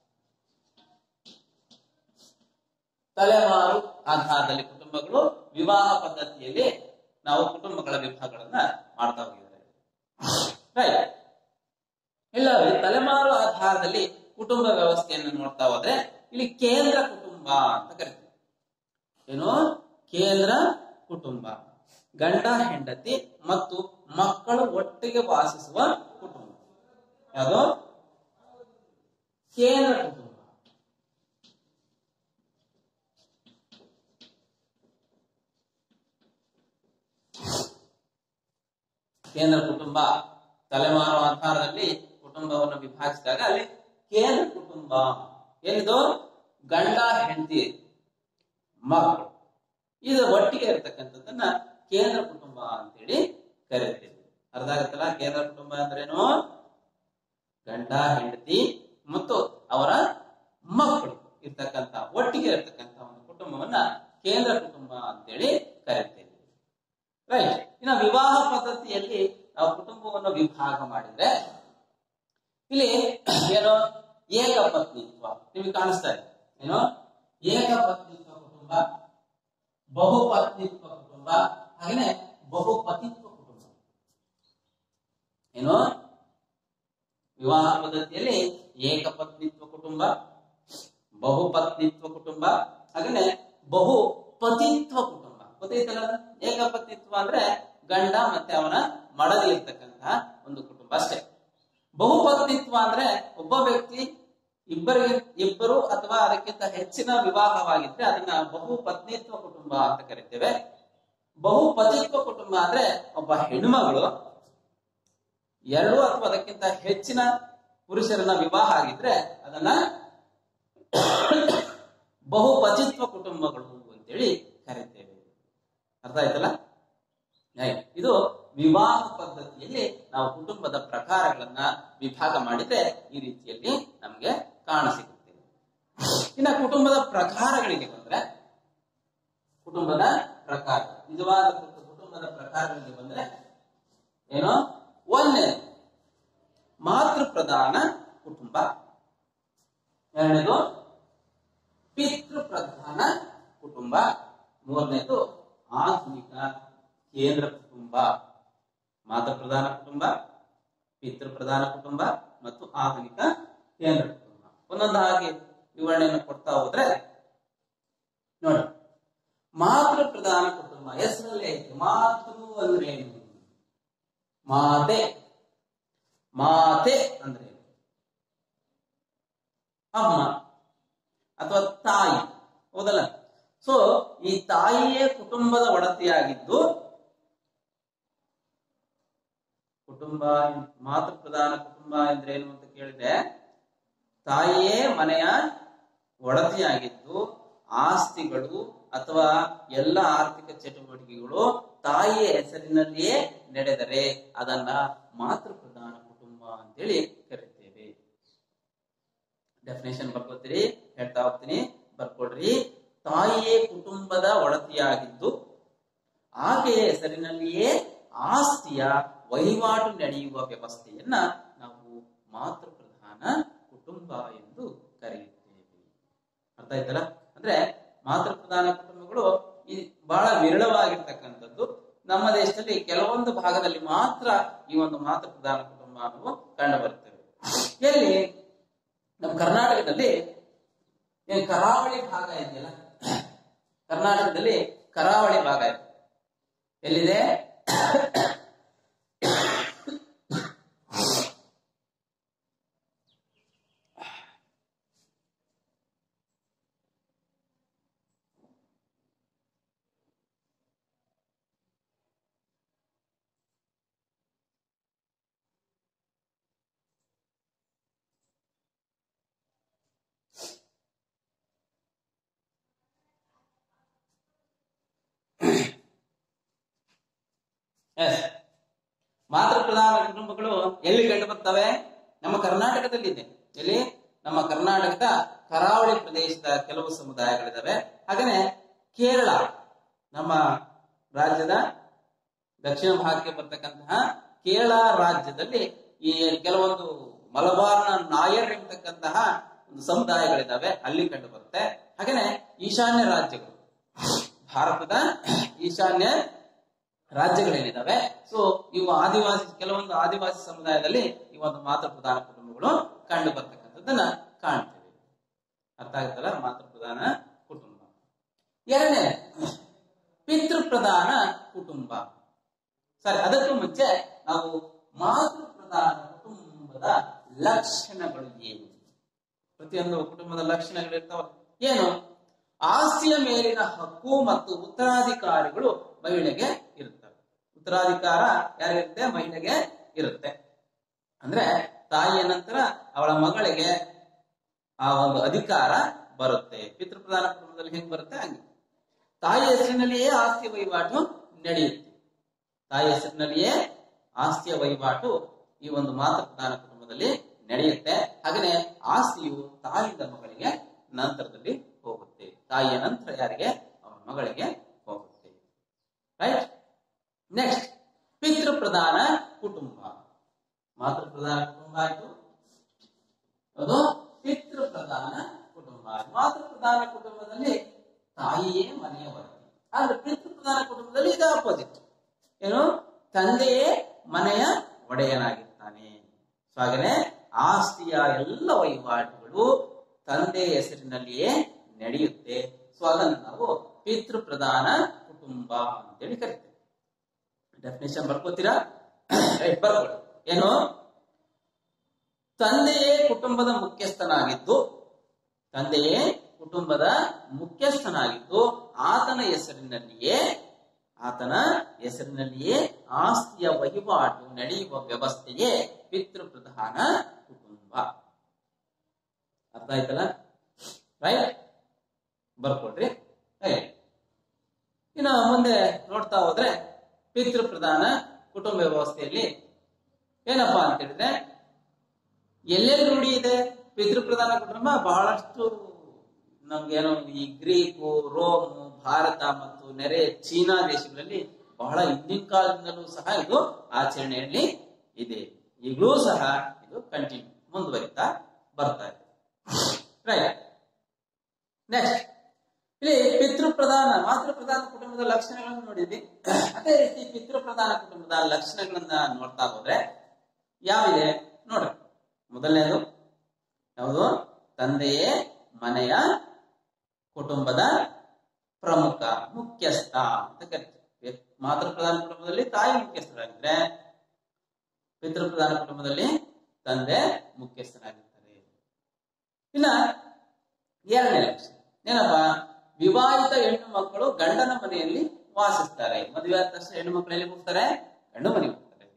ತಲೆಮಾರು ಆಧಾರದಲ್ಲಿ ಕುಟುಂಬಗಳು ವಿವಾಹ ಪದ್ಧತಿಯಲ್ಲಿ ನಾವು ಕುಟುಂಬಗಳ ವಿಭಾಗಗಳನ್ನ ಮಾಡ್ತಾ ಹೋಗಿದ್ದಾರೆ ರೈಟ್ ಇಲ್ಲ ತಲೆಮಾರು ಆಧಾರದಲ್ಲಿ ಕುಟುಂಬ ವ್ಯವಸ್ಥೆಯನ್ನು ನೋಡ್ತಾ ಹೋದ್ರೆ ಇಲ್ಲಿ ಕೇಂದ್ರ ಕುಟುಂಬ ಅಂತ ಕರಿತೀವಿ ಏನು ಕೇಂದ್ರ ಕುಟುಂಬ ಗಂಡ ಹೆಂಡತಿ ಮತ್ತು ಮಕ್ಕಳು ಒಟ್ಟಿಗೆ ವಾಸಿಸುವ ಕುಟುಂಬ ಯಾವುದು ಕೇಂದ್ರ ಕುಟುಂಬ ಕೇಂದ್ರ ಕುಟುಂಬ ತಲೆಮಾರು ಆಧಾರದಲ್ಲಿ ಕುಟುಂಬವನ್ನು ವಿಭಾಗಿಸಿದಾಗ ಅಲ್ಲಿ ಕೇಂದ್ರ ಕುಟುಂಬ ಏನಿದು ಗಂಡ ಹೆಂಡತಿ ಮಕ್ಕಳು ಇದು ಒಟ್ಟಿಗೆ ಇರತಕ್ಕಂಥದ್ದನ್ನ ಕೇಂದ್ರ ಕುಟುಂಬ ಅಂತೇಳಿ ಕರೀತೀವಿ ಅರ್ಥ ಆಗುತ್ತಲ್ಲ ಕೇಂದ್ರ ಕುಟುಂಬ ಅಂದ್ರೇನು ಗಂಡ ಹೆಂಡತಿ ಮತ್ತು ಅವರ ಮಕ್ಕಳು ಇರ್ತಕ್ಕಂಥ ಒಟ್ಟಿಗೆ ಇರತಕ್ಕಂಥ ಒಂದು ಕುಟುಂಬವನ್ನ ಕೇಂದ್ರ ಕುಟುಂಬ ಅಂತೇಳಿ ಕರಿತೇವೆ ರೈಟ್ ಇನ್ನು ವಿವಾಹ ಪದ್ಧತಿಯಲ್ಲಿ ನಾವು ಕುಟುಂಬವನ್ನು ವಿಭಾಗ ಮಾಡಿದ್ರೆ ಇಲ್ಲಿ ಏನು ಏಕಪತ್ನಿತ್ವ ನಿಮಗೆ ಕಾಣಿಸ್ತಾ ಇದೆ ಏನು ಏಕಪತ್ನಿತ್ವ ಕುಟುಂಬ ಬಹುಪತ್ನಿತ್ವ ಕುಟುಂಬ ಹಾಗೇನೆ ಬಹುಪತಿತ್ವ ಕುಟುಂಬ ಏನು ವಿವಾಹ ಪದ್ಧತಿಯಲ್ಲಿ ಏಕಪತ್ನಿತ್ವ ಕುಟುಂಬ ಬಹುಪತ್ನಿತ್ವ ಕುಟುಂಬ ಹಾಗೇನೆ ಬಹು ಪತಿತ್ವ ಕುಟುಂಬ ಗೊತ್ತೈತಲ್ಲ ಅದು? ಏಕಪತ್ನಿತ್ವ ಅಂದ್ರೆ ಗಂಡ ಮತ್ತೆ ಅವನ ಮಡದಿ ಇರ್ತಕ್ಕಂತಹ ಒಂದು ಕುಟುಂಬ ಅಷ್ಟೇ ಬಹುಪತ್ನಿತ್ವ ಅಂದ್ರೆ ಒಬ್ಬ ವ್ಯಕ್ತಿ ಇಬ್ಬರಿಗೆ ಇಬ್ಬರು ಅಥವಾ ಅದಕ್ಕಿಂತ ಹೆಚ್ಚಿನ ವಿವಾಹವಾಗಿದ್ರೆ ಅದನ್ನ ಬಹುಪತ್ನಿತ್ವ ಕುಟುಂಬ ಅಂತ ಕರಿತೇವೆ ಬಹುಪತಿತ್ವ ಕುಟುಂಬ ಅಂದ್ರೆ ಒಬ್ಬ ಹೆಣ್ಮಗಳು ಎರಡು ಅಥವಾ ಅದಕ್ಕಿಂತ ಹೆಚ್ಚಿನ ಪುರುಷರನ್ನ ವಿವಾಹ ಆಗಿದ್ರೆ ಅದನ್ನ ಬಹುಪತಿತ್ವ ಕುಟುಂಬಗಳು ಅಂತೇಳಿ ಕರಿತೇವೆ ಅರ್ಥ ಆಯ್ತಲ್ಲ Right. ಇದು ವಿವಾಹ ಪದ್ಧತಿಯಲ್ಲಿ ನಾವು ಕುಟುಂಬದ ಪ್ರಕಾರಗಳನ್ನ ವಿಭಾಗ ಮಾಡಿದ್ರೆ ಈ ರೀತಿಯಲ್ಲಿ ನಮಗೆ ಕಾಣಸಿಗುತ್ತೆ ಇನ್ನ ಕುಟುಂಬದ ಪ್ರಕಾರಗಳಿಗೆ ಬಂದ್ರೆ ಕುಟುಂಬದ ಪ್ರಕಾರ ನಿಜವಾದ ಕುಟುಂಬದ ಪ್ರಕಾರಗಳಿಗೆ ಬಂದ್ರೆ ಏನು ಒಂದೇ ಮಾತೃ ಪ್ರಧಾನ ಕುಟುಂಬ ಎರಡನೇದು ಪಿತೃ ಪ್ರಧಾನ ಕುಟುಂಬ ಮೂರನೇದು ಆಧುನಿಕ ಕೇಂದ್ರ ಕುಟುಂಬ ಮಾತೃ ಪ್ರಧಾನ ಕುಟುಂಬ ಪಿತೃ ಪ್ರಧಾನ ಕುಟುಂಬ ಮತ್ತು ಆಧುನಿಕ ಕೇಂದ್ರ ಕುಟುಂಬ ಒಂದೊಂದಾಗಿ ವಿವರಣೆಯನ್ನು ಕೊಡ್ತಾ ಹೋದ್ರೆ ನೋಡಿ ಮಾತೃ ಪ್ರಧಾನ ಕುಟುಂಬ ಹೆಸರಲ್ಲೇ ಐತೆ ಮಾತೃ ಅಂದ್ರೆ ಏನು ಮಾತೆ ಮಾತೆ ಅಂದ್ರೆ ಏನು? ಅಮ್ಮ ಅಥವಾ ತಾಯಿ ಹೌದಲ್ಲ ಸೊ ಈ ತಾಯಿಯೇ ಕುಟುಂಬದ ಒಡತಿಯಾಗಿದ್ದು ಕುಟುಂಬ ಮಾತೃ ಪ್ರಧಾನ ಕುಟುಂಬ ಅಂದ್ರೆ ಏನು ಅಂತ ಕೇಳಿದ್ರೆ ತಾಯಿಯೇ ಮನೆಯ ಒಡತಿಯಾಗಿದ್ದು ಆಸ್ತಿಗಳು ಅಥವಾ ಎಲ್ಲ ಆರ್ಥಿಕ ಚಟುವಟಿಕೆಗಳು ತಾಯಿಯ ಹೆಸರಿನಲ್ಲಿಯೇ ನಡೆದರೆ ಅದನ್ನ ಮಾತೃ ಪ್ರಧಾನ ಕುಟುಂಬ ಅಂತೇಳಿ ಕರಿತೇವೆ ಡೆಫಿನೇಷನ್ ಬರ್ಕೋತೀರಿ ಹೇಳ್ತಾ ಹೋಗ್ತೀನಿ ಬರ್ಕೊಡ್ರಿ ತಾಯಿಯೇ ಕುಟುಂಬದ ಒಡತಿಯಾಗಿದ್ದು ಆಕೆಯ ಹೆಸರಿನಲ್ಲಿಯೇ ಆಸ್ತಿಯ ವಹಿವಾಟು ನಡೆಯುವ ವ್ಯವಸ್ಥೆಯನ್ನ ನಾವು ಮಾತೃ ಪ್ರಧಾನ ಕುಟುಂಬ ಎಂದು ಕರೆಯುತ್ತೇವೆ ಅರ್ಥ ಆಯ್ತಲ್ಲ ಅಂದ್ರೆ ಮಾತೃ ಪ್ರಧಾನ ಕುಟುಂಬಗಳು ಈ ಬಹಳ ವಿರಳವಾಗಿರ್ತಕ್ಕಂಥದ್ದು ನಮ್ಮ ದೇಶದಲ್ಲಿ ಕೆಲವೊಂದು ಭಾಗದಲ್ಲಿ ಮಾತ್ರ ಈ ಒಂದು ಮಾತೃ ಪ್ರಧಾನ ಕುಟುಂಬ ಅನ್ನುವು ಕಂಡು ಬರ್ತೇವೆ ಎಲ್ಲಿ ನಮ್ಮ ಕರ್ನಾಟಕದಲ್ಲಿ ಏನ್ ಕರಾವಳಿ ಭಾಗ ಇದೆಯಲ್ಲ ಕರ್ನಾಟಕದಲ್ಲಿ ಕರಾವಳಿ ಭಾಗ ಇದೆ ಎಲ್ಲಿದೆ ಎಸ್ ಮಾತೃ ಪ್ರಧಾನ ಕುಟುಂಬಗಳು ಎಲ್ಲಿ ಕಂಡು ಬರ್ತವೆ ನಮ್ಮ ಕರ್ನಾಟಕದಲ್ಲಿದೆ ಎಲ್ಲಿ ನಮ್ಮ ಕರ್ನಾಟಕದ ಕರಾವಳಿ ಪ್ರದೇಶದ ಕೆಲವು ಸಮುದಾಯಗಳಿದಾವೆ ಹಾಗೇನೆ ಕೇರಳ ನಮ್ಮ ರಾಜ್ಯದ ದಕ್ಷಿಣ ಭಾಗಕ್ಕೆ ಬರ್ತಕ್ಕಂತಹ ಕೇರಳ ರಾಜ್ಯದಲ್ಲಿ ಈ ಕೆಲವೊಂದು ಮಲಬಾರ್ನ ನಾಯರ್ ಎಂಬತಕ್ಕಂತಹ ಒಂದು ಸಮುದಾಯಗಳಿದಾವೆ ಅಲ್ಲಿ ಕಂಡು ಬರುತ್ತೆ ಹಾಗೇನೆ ಈಶಾನ್ಯ ರಾಜ್ಯಗಳು ಭಾರತದ ಈಶಾನ್ಯ ರಾಜ್ಯಗಳೇನಿದಾವೆ ಸೊ ಇವು ಆದಿವಾಸಿ ಕೆಲವೊಂದು ಆದಿವಾಸಿ ಸಮುದಾಯದಲ್ಲಿ ಈ ಒಂದು ಮಾತೃ ಪ್ರಧಾನ ಕುಟುಂಬಗಳು ಕಂಡು ಬರ್ತಕ್ಕಂಥದ್ದನ್ನ ಕಾಣ್ತೇವೆ ಅರ್ಥ ಆಗುತ್ತಲ್ಲ ಮಾತೃ ಪ್ರಧಾನ ಕುಟುಂಬ ಎರಡನೇ ಪಿತೃ ಪ್ರಧಾನ ಕುಟುಂಬ ಸರಿ ಅದಕ್ಕೂ ಮುಂಚೆ ನಾವು ಮಾತೃ ಪ್ರಧಾನ ಕುಟುಂಬದ ಲಕ್ಷಣಗಳು ಏನು ಪ್ರತಿಯೊಂದು ಕುಟುಂಬದ ಲಕ್ಷಣಗಳು ಇರ್ತಾವ ಏನು ಆಸ್ತಿಯ ಮೇಲಿನ ಹಕ್ಕು ಮತ್ತು ಉತ್ತರಾಧಿಕಾರಿಗಳು ಮಹಿಳೆಗೆ ಇರುತ್ತವೆ ಉತ್ತರಾಧಿಕಾರ ಯಾರಿರುತ್ತೆ ಮಹಿಳೆಗೆ ಇರುತ್ತೆ ಅಂದ್ರೆ ತಾಯಿಯ ನಂತರ ಅವಳ ಮಗಳಿಗೆ ಆ ಒಂದು ಅಧಿಕಾರ ಬರುತ್ತೆ ಪಿತೃಪ್ರಧಾನ ಕುಟುಂಬದಲ್ಲಿ ಹೆಂಗ್ ಬರುತ್ತೆ ಹಂಗೆ ತಾಯಿ ಹೆಸರಿನಲ್ಲಿಯೇ ಆಸ್ತಿ ವಹಿವಾಟು ನಡೆಯುತ್ತೆ ತಾಯಿ ಹೆಸರಿನಲ್ಲಿಯೇ ಆಸ್ತಿಯ ವಹಿವಾಟು ಈ ಒಂದು ಮಾತೃಪ್ರಧಾನ ಕುಟುಂಬದಲ್ಲಿ ನಡೆಯುತ್ತೆ ಹಾಗೆಯೇ ಆಸ್ತಿಯು ತಾಯಿಯಿಂದ ಮಗಳಿಗೆ ನಂತರದಲ್ಲಿ ಹೋಗುತ್ತೆ ತಾಯಿಯ ನಂತರ ಯಾರಿಗೆ ಅವರ ಮಗಳಿಗೆ ಹೋಗುತ್ತೆ ರೈಟ್ ನೆಕ್ಸ್ಟ್ ಪಿತೃ ಪ್ರಧಾನ ಕುಟುಂಬ ಮಾತೃ ಪ್ರಧಾನ ಕುಟುಂಬ ಆಯ್ತು ಅದು ಪಿತೃ ಪ್ರಧಾನ ಕುಟುಂಬ ಮಾತೃ ಪ್ರಧಾನ ಕುಟುಂಬದಲ್ಲಿ ತಾಯಿಯೇ ಮನೆಯ ಒಡತಿ ಆದ್ರೆ ಪಿತೃ ಪ್ರಧಾನ ಕುಟುಂಬದಲ್ಲಿ ಇದು ಅಪೋಸಿಟ್ ಏನು ತಂದೆಯೇ ಮನೆಯ ಒಡೆಯನಾಗಿರ್ತಾನೆ ಸೊ ಹಾಗೇನೆ ಆಸ್ತಿಯ ಎಲ್ಲ ವಹಿವಾಟುಗಳು ತಂದೆ ಹೆಸರಿನಲ್ಲಿಯೇ ನಡೆಯುತ್ತೆ ಸೊ ಅದನ್ನು ನಾವು ಪಿತೃ ಪ್ರಧಾನ ಕುಟುಂಬ ಅಂತೇಳಿ ಕರಿತೇವೆ ಡೆಫಿನೇಷನ್ ಬರ್ಕೋತೀರಾ ರೈಟ್ ಬರ್ಕೊಳ್ಳಿ ಏನು ತಂದೆಯೇ ಕುಟುಂಬದ ಮುಖ್ಯಸ್ಥನಾಗಿದ್ದು ತಂದೆಯೇ ಕುಟುಂಬದ ಮುಖ್ಯಸ್ಥನಾಗಿದ್ದು ಆತನ ಹೆಸರಿನಲ್ಲಿಯೇ ಆತನ ಹೆಸರಿನಲ್ಲಿಯೇ ಆಸ್ತಿಯ ವಹಿವಾಟು ನಡೆಯುವ ವ್ಯವಸ್ಥೆಯೇ ಪಿತೃ ಪ್ರಧಾನ ಕುಟುಂಬ ಅರ್ಥ ಆಯ್ತಲ್ಲ ರೈಟ್ ಬರ್ಕೊಡ್ರಿ ರೈಟ್ ಇನ್ನು ಮುಂದೆ ನೋಡ್ತಾ ಹೋದ್ರೆ ಪಿತೃ ಪ್ರಧಾನ ಕುಟುಂಬ ವ್ಯವಸ್ಥೆಯಲ್ಲಿ ಏನಪ್ಪಾ ಅಂತ ಹೇಳಿದ್ರೆ ಎಲ್ಲೆಲ್ಲಿ ರೂಢಿ ಇದೆ ಪಿತೃ ಪ್ರಧಾನ ಕುಟುಂಬ ಬಹಳಷ್ಟು ನಮ್ಗೇನೋ ಈ ಗ್ರೀಕು ರೋಮ್ ಭಾರತ ಮತ್ತು ನೆರೆ ಚೀನಾ ದೇಶಗಳಲ್ಲಿ ಬಹಳ ಹಿಂದಿನ ಕಾಲದಿಂದಲೂ ಸಹ ಇದು ಆಚರಣೆಯಲ್ಲಿ ಇದೆ ಈಗಲೂ ಸಹ ಇದು ಕಂಟಿನ್ಯೂ ಮುಂದುವರಿತಾ ಬರ್ತಾ ಇದೆ ರೈಟ್ ನೆಕ್ಸ್ಟ್ ಇಲ್ಲಿ ಪಿತೃ ಪ್ರಧಾನ ಮಾತೃ ಪ್ರಧಾನ ಕುಟುಂಬದ ಲಕ್ಷಣಗಳನ್ನು ನೋಡಿದ್ವಿ ಅದೇ ರೀತಿ ಪಿತೃ ಪ್ರಧಾನ ಕುಟುಂಬದ ಲಕ್ಷಣಗಳನ್ನ ನೋಡ್ತಾ ಹೋದ್ರೆ ಯಾವಿದೆ ನೋಡ್ರಿ ಮೊದಲನೇದು ಯಾವುದು ತಂದೆಯೇ ಮನೆಯ ಕುಟುಂಬದ ಪ್ರಮುಖ ಮುಖ್ಯಸ್ಥ ಅಂತ ಕರಿತೀವಿ ಮಾತೃ ಪ್ರಧಾನ ಕುಟುಂಬದಲ್ಲಿ ತಾಯಿ ಮುಖ್ಯಸ್ಥರಾಗಿದ್ರೆ ಪಿತೃ ಪ್ರಧಾನ ಕುಟುಂಬದಲ್ಲಿ ತಂದೆ ಮುಖ್ಯಸ್ಥರಾಗಿರ್ತಾರೆ ಇನ್ನ ಎರಡನೇ ಲಕ್ಷಣ ಏನಪ್ಪಾ ವಿವಾಹಿತ ಹೆಣ್ಣು ಮಕ್ಕಳು ಗಂಡನ ಮನೆಯಲ್ಲಿ ವಾಸಿಸ್ತಾರೆ ಮದುವೆ ಆದ ತಕ್ಷಣ ಹೆಣ್ಣು ಮಕ್ಕಳು ಎಲ್ಲಿ ಹೋಗ್ತಾರೆ ಗಂಡು ಮನೆಗೆ ಹೋಗ್ತಾರೆ